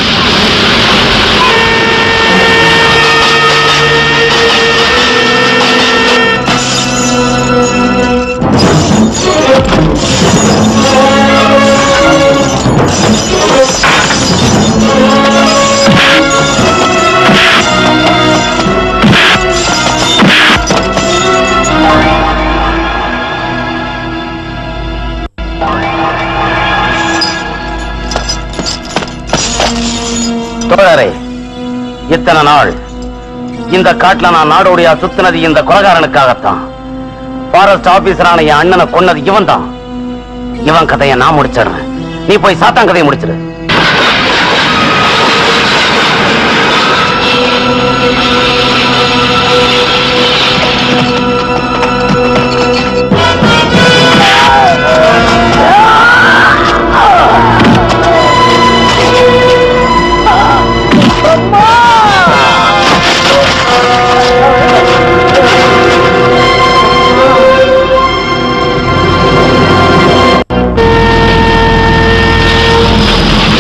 தோழரே இத்தனை நாள் இந்த காட்டுல நான் நாடோடியா சுத்தினது இந்த கொலகாரனுக்காகத்தான் ஃபாரஸ்ட் ஆபீசரான என் அண்ணனை கொன்னது இவன் தான் இவன் கதையை நான் முடிச்சிடுறேன் நீ போய் சாத்தான் கதையை முடிச்சிடு ஆ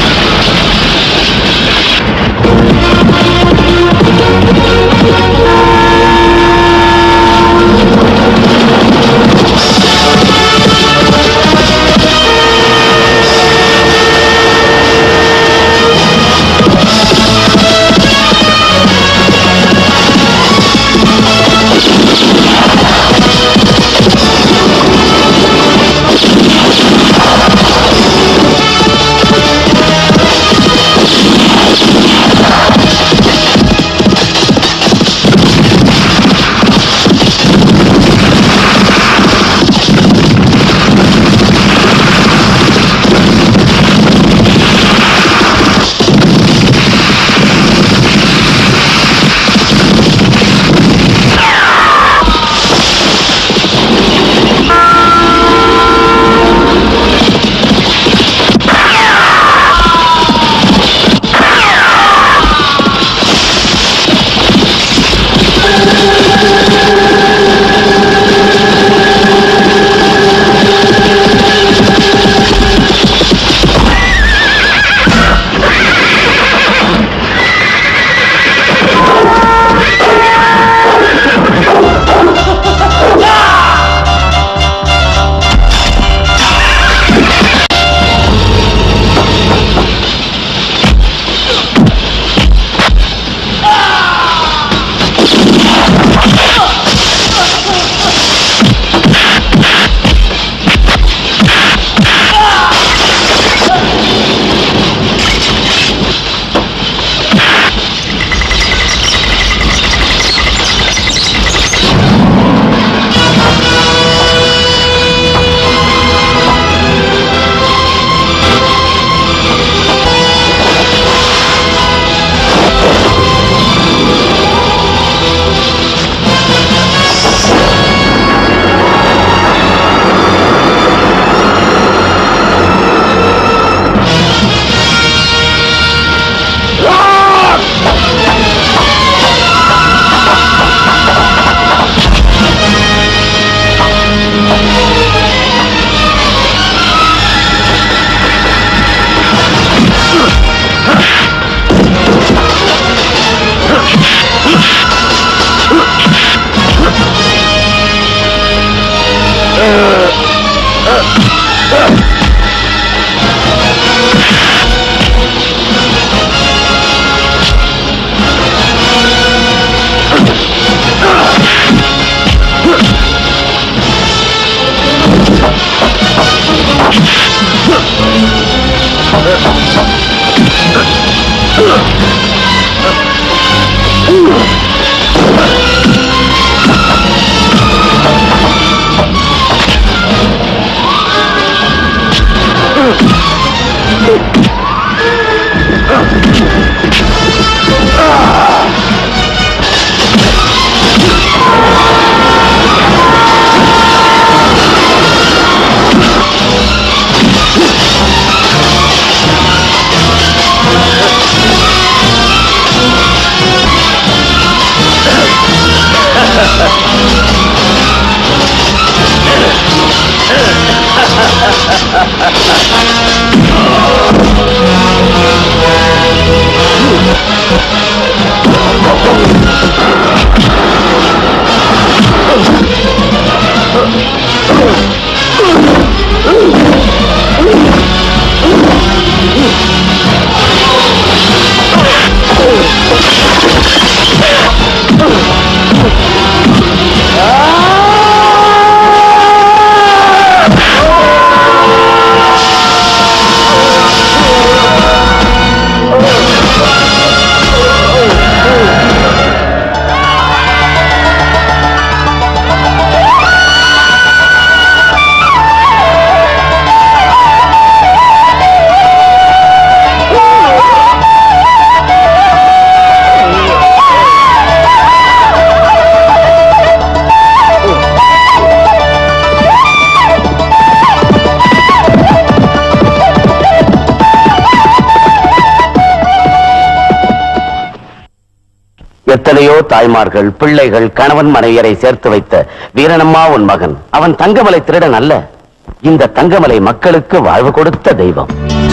எத்தனையோ தாய்மார்கள் பிள்ளைகள் கணவன் மனைவியரை சேர்த்து வைத்த வீரனம்மா உன் மகன் அவன் தங்கமலை திருடன் அல்ல இந்த தங்கமலை மக்களுக்கு வாழ்வு கொடுத்த தெய்வம்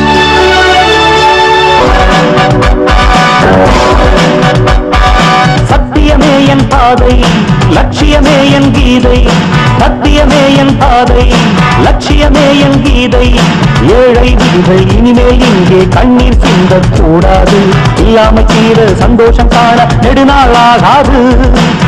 சத்தியமே என் பாதை லட்சியமே என் கீதை சத்தியமே என் பாதை லட்சியமே என் கீதை ஏழை விதிகள் இனிமேல் இங்கே கண்ணீர் சிந்தக் கூடாது இல்லாம தீர சந்தோஷம் காண நெடுநாளாகாது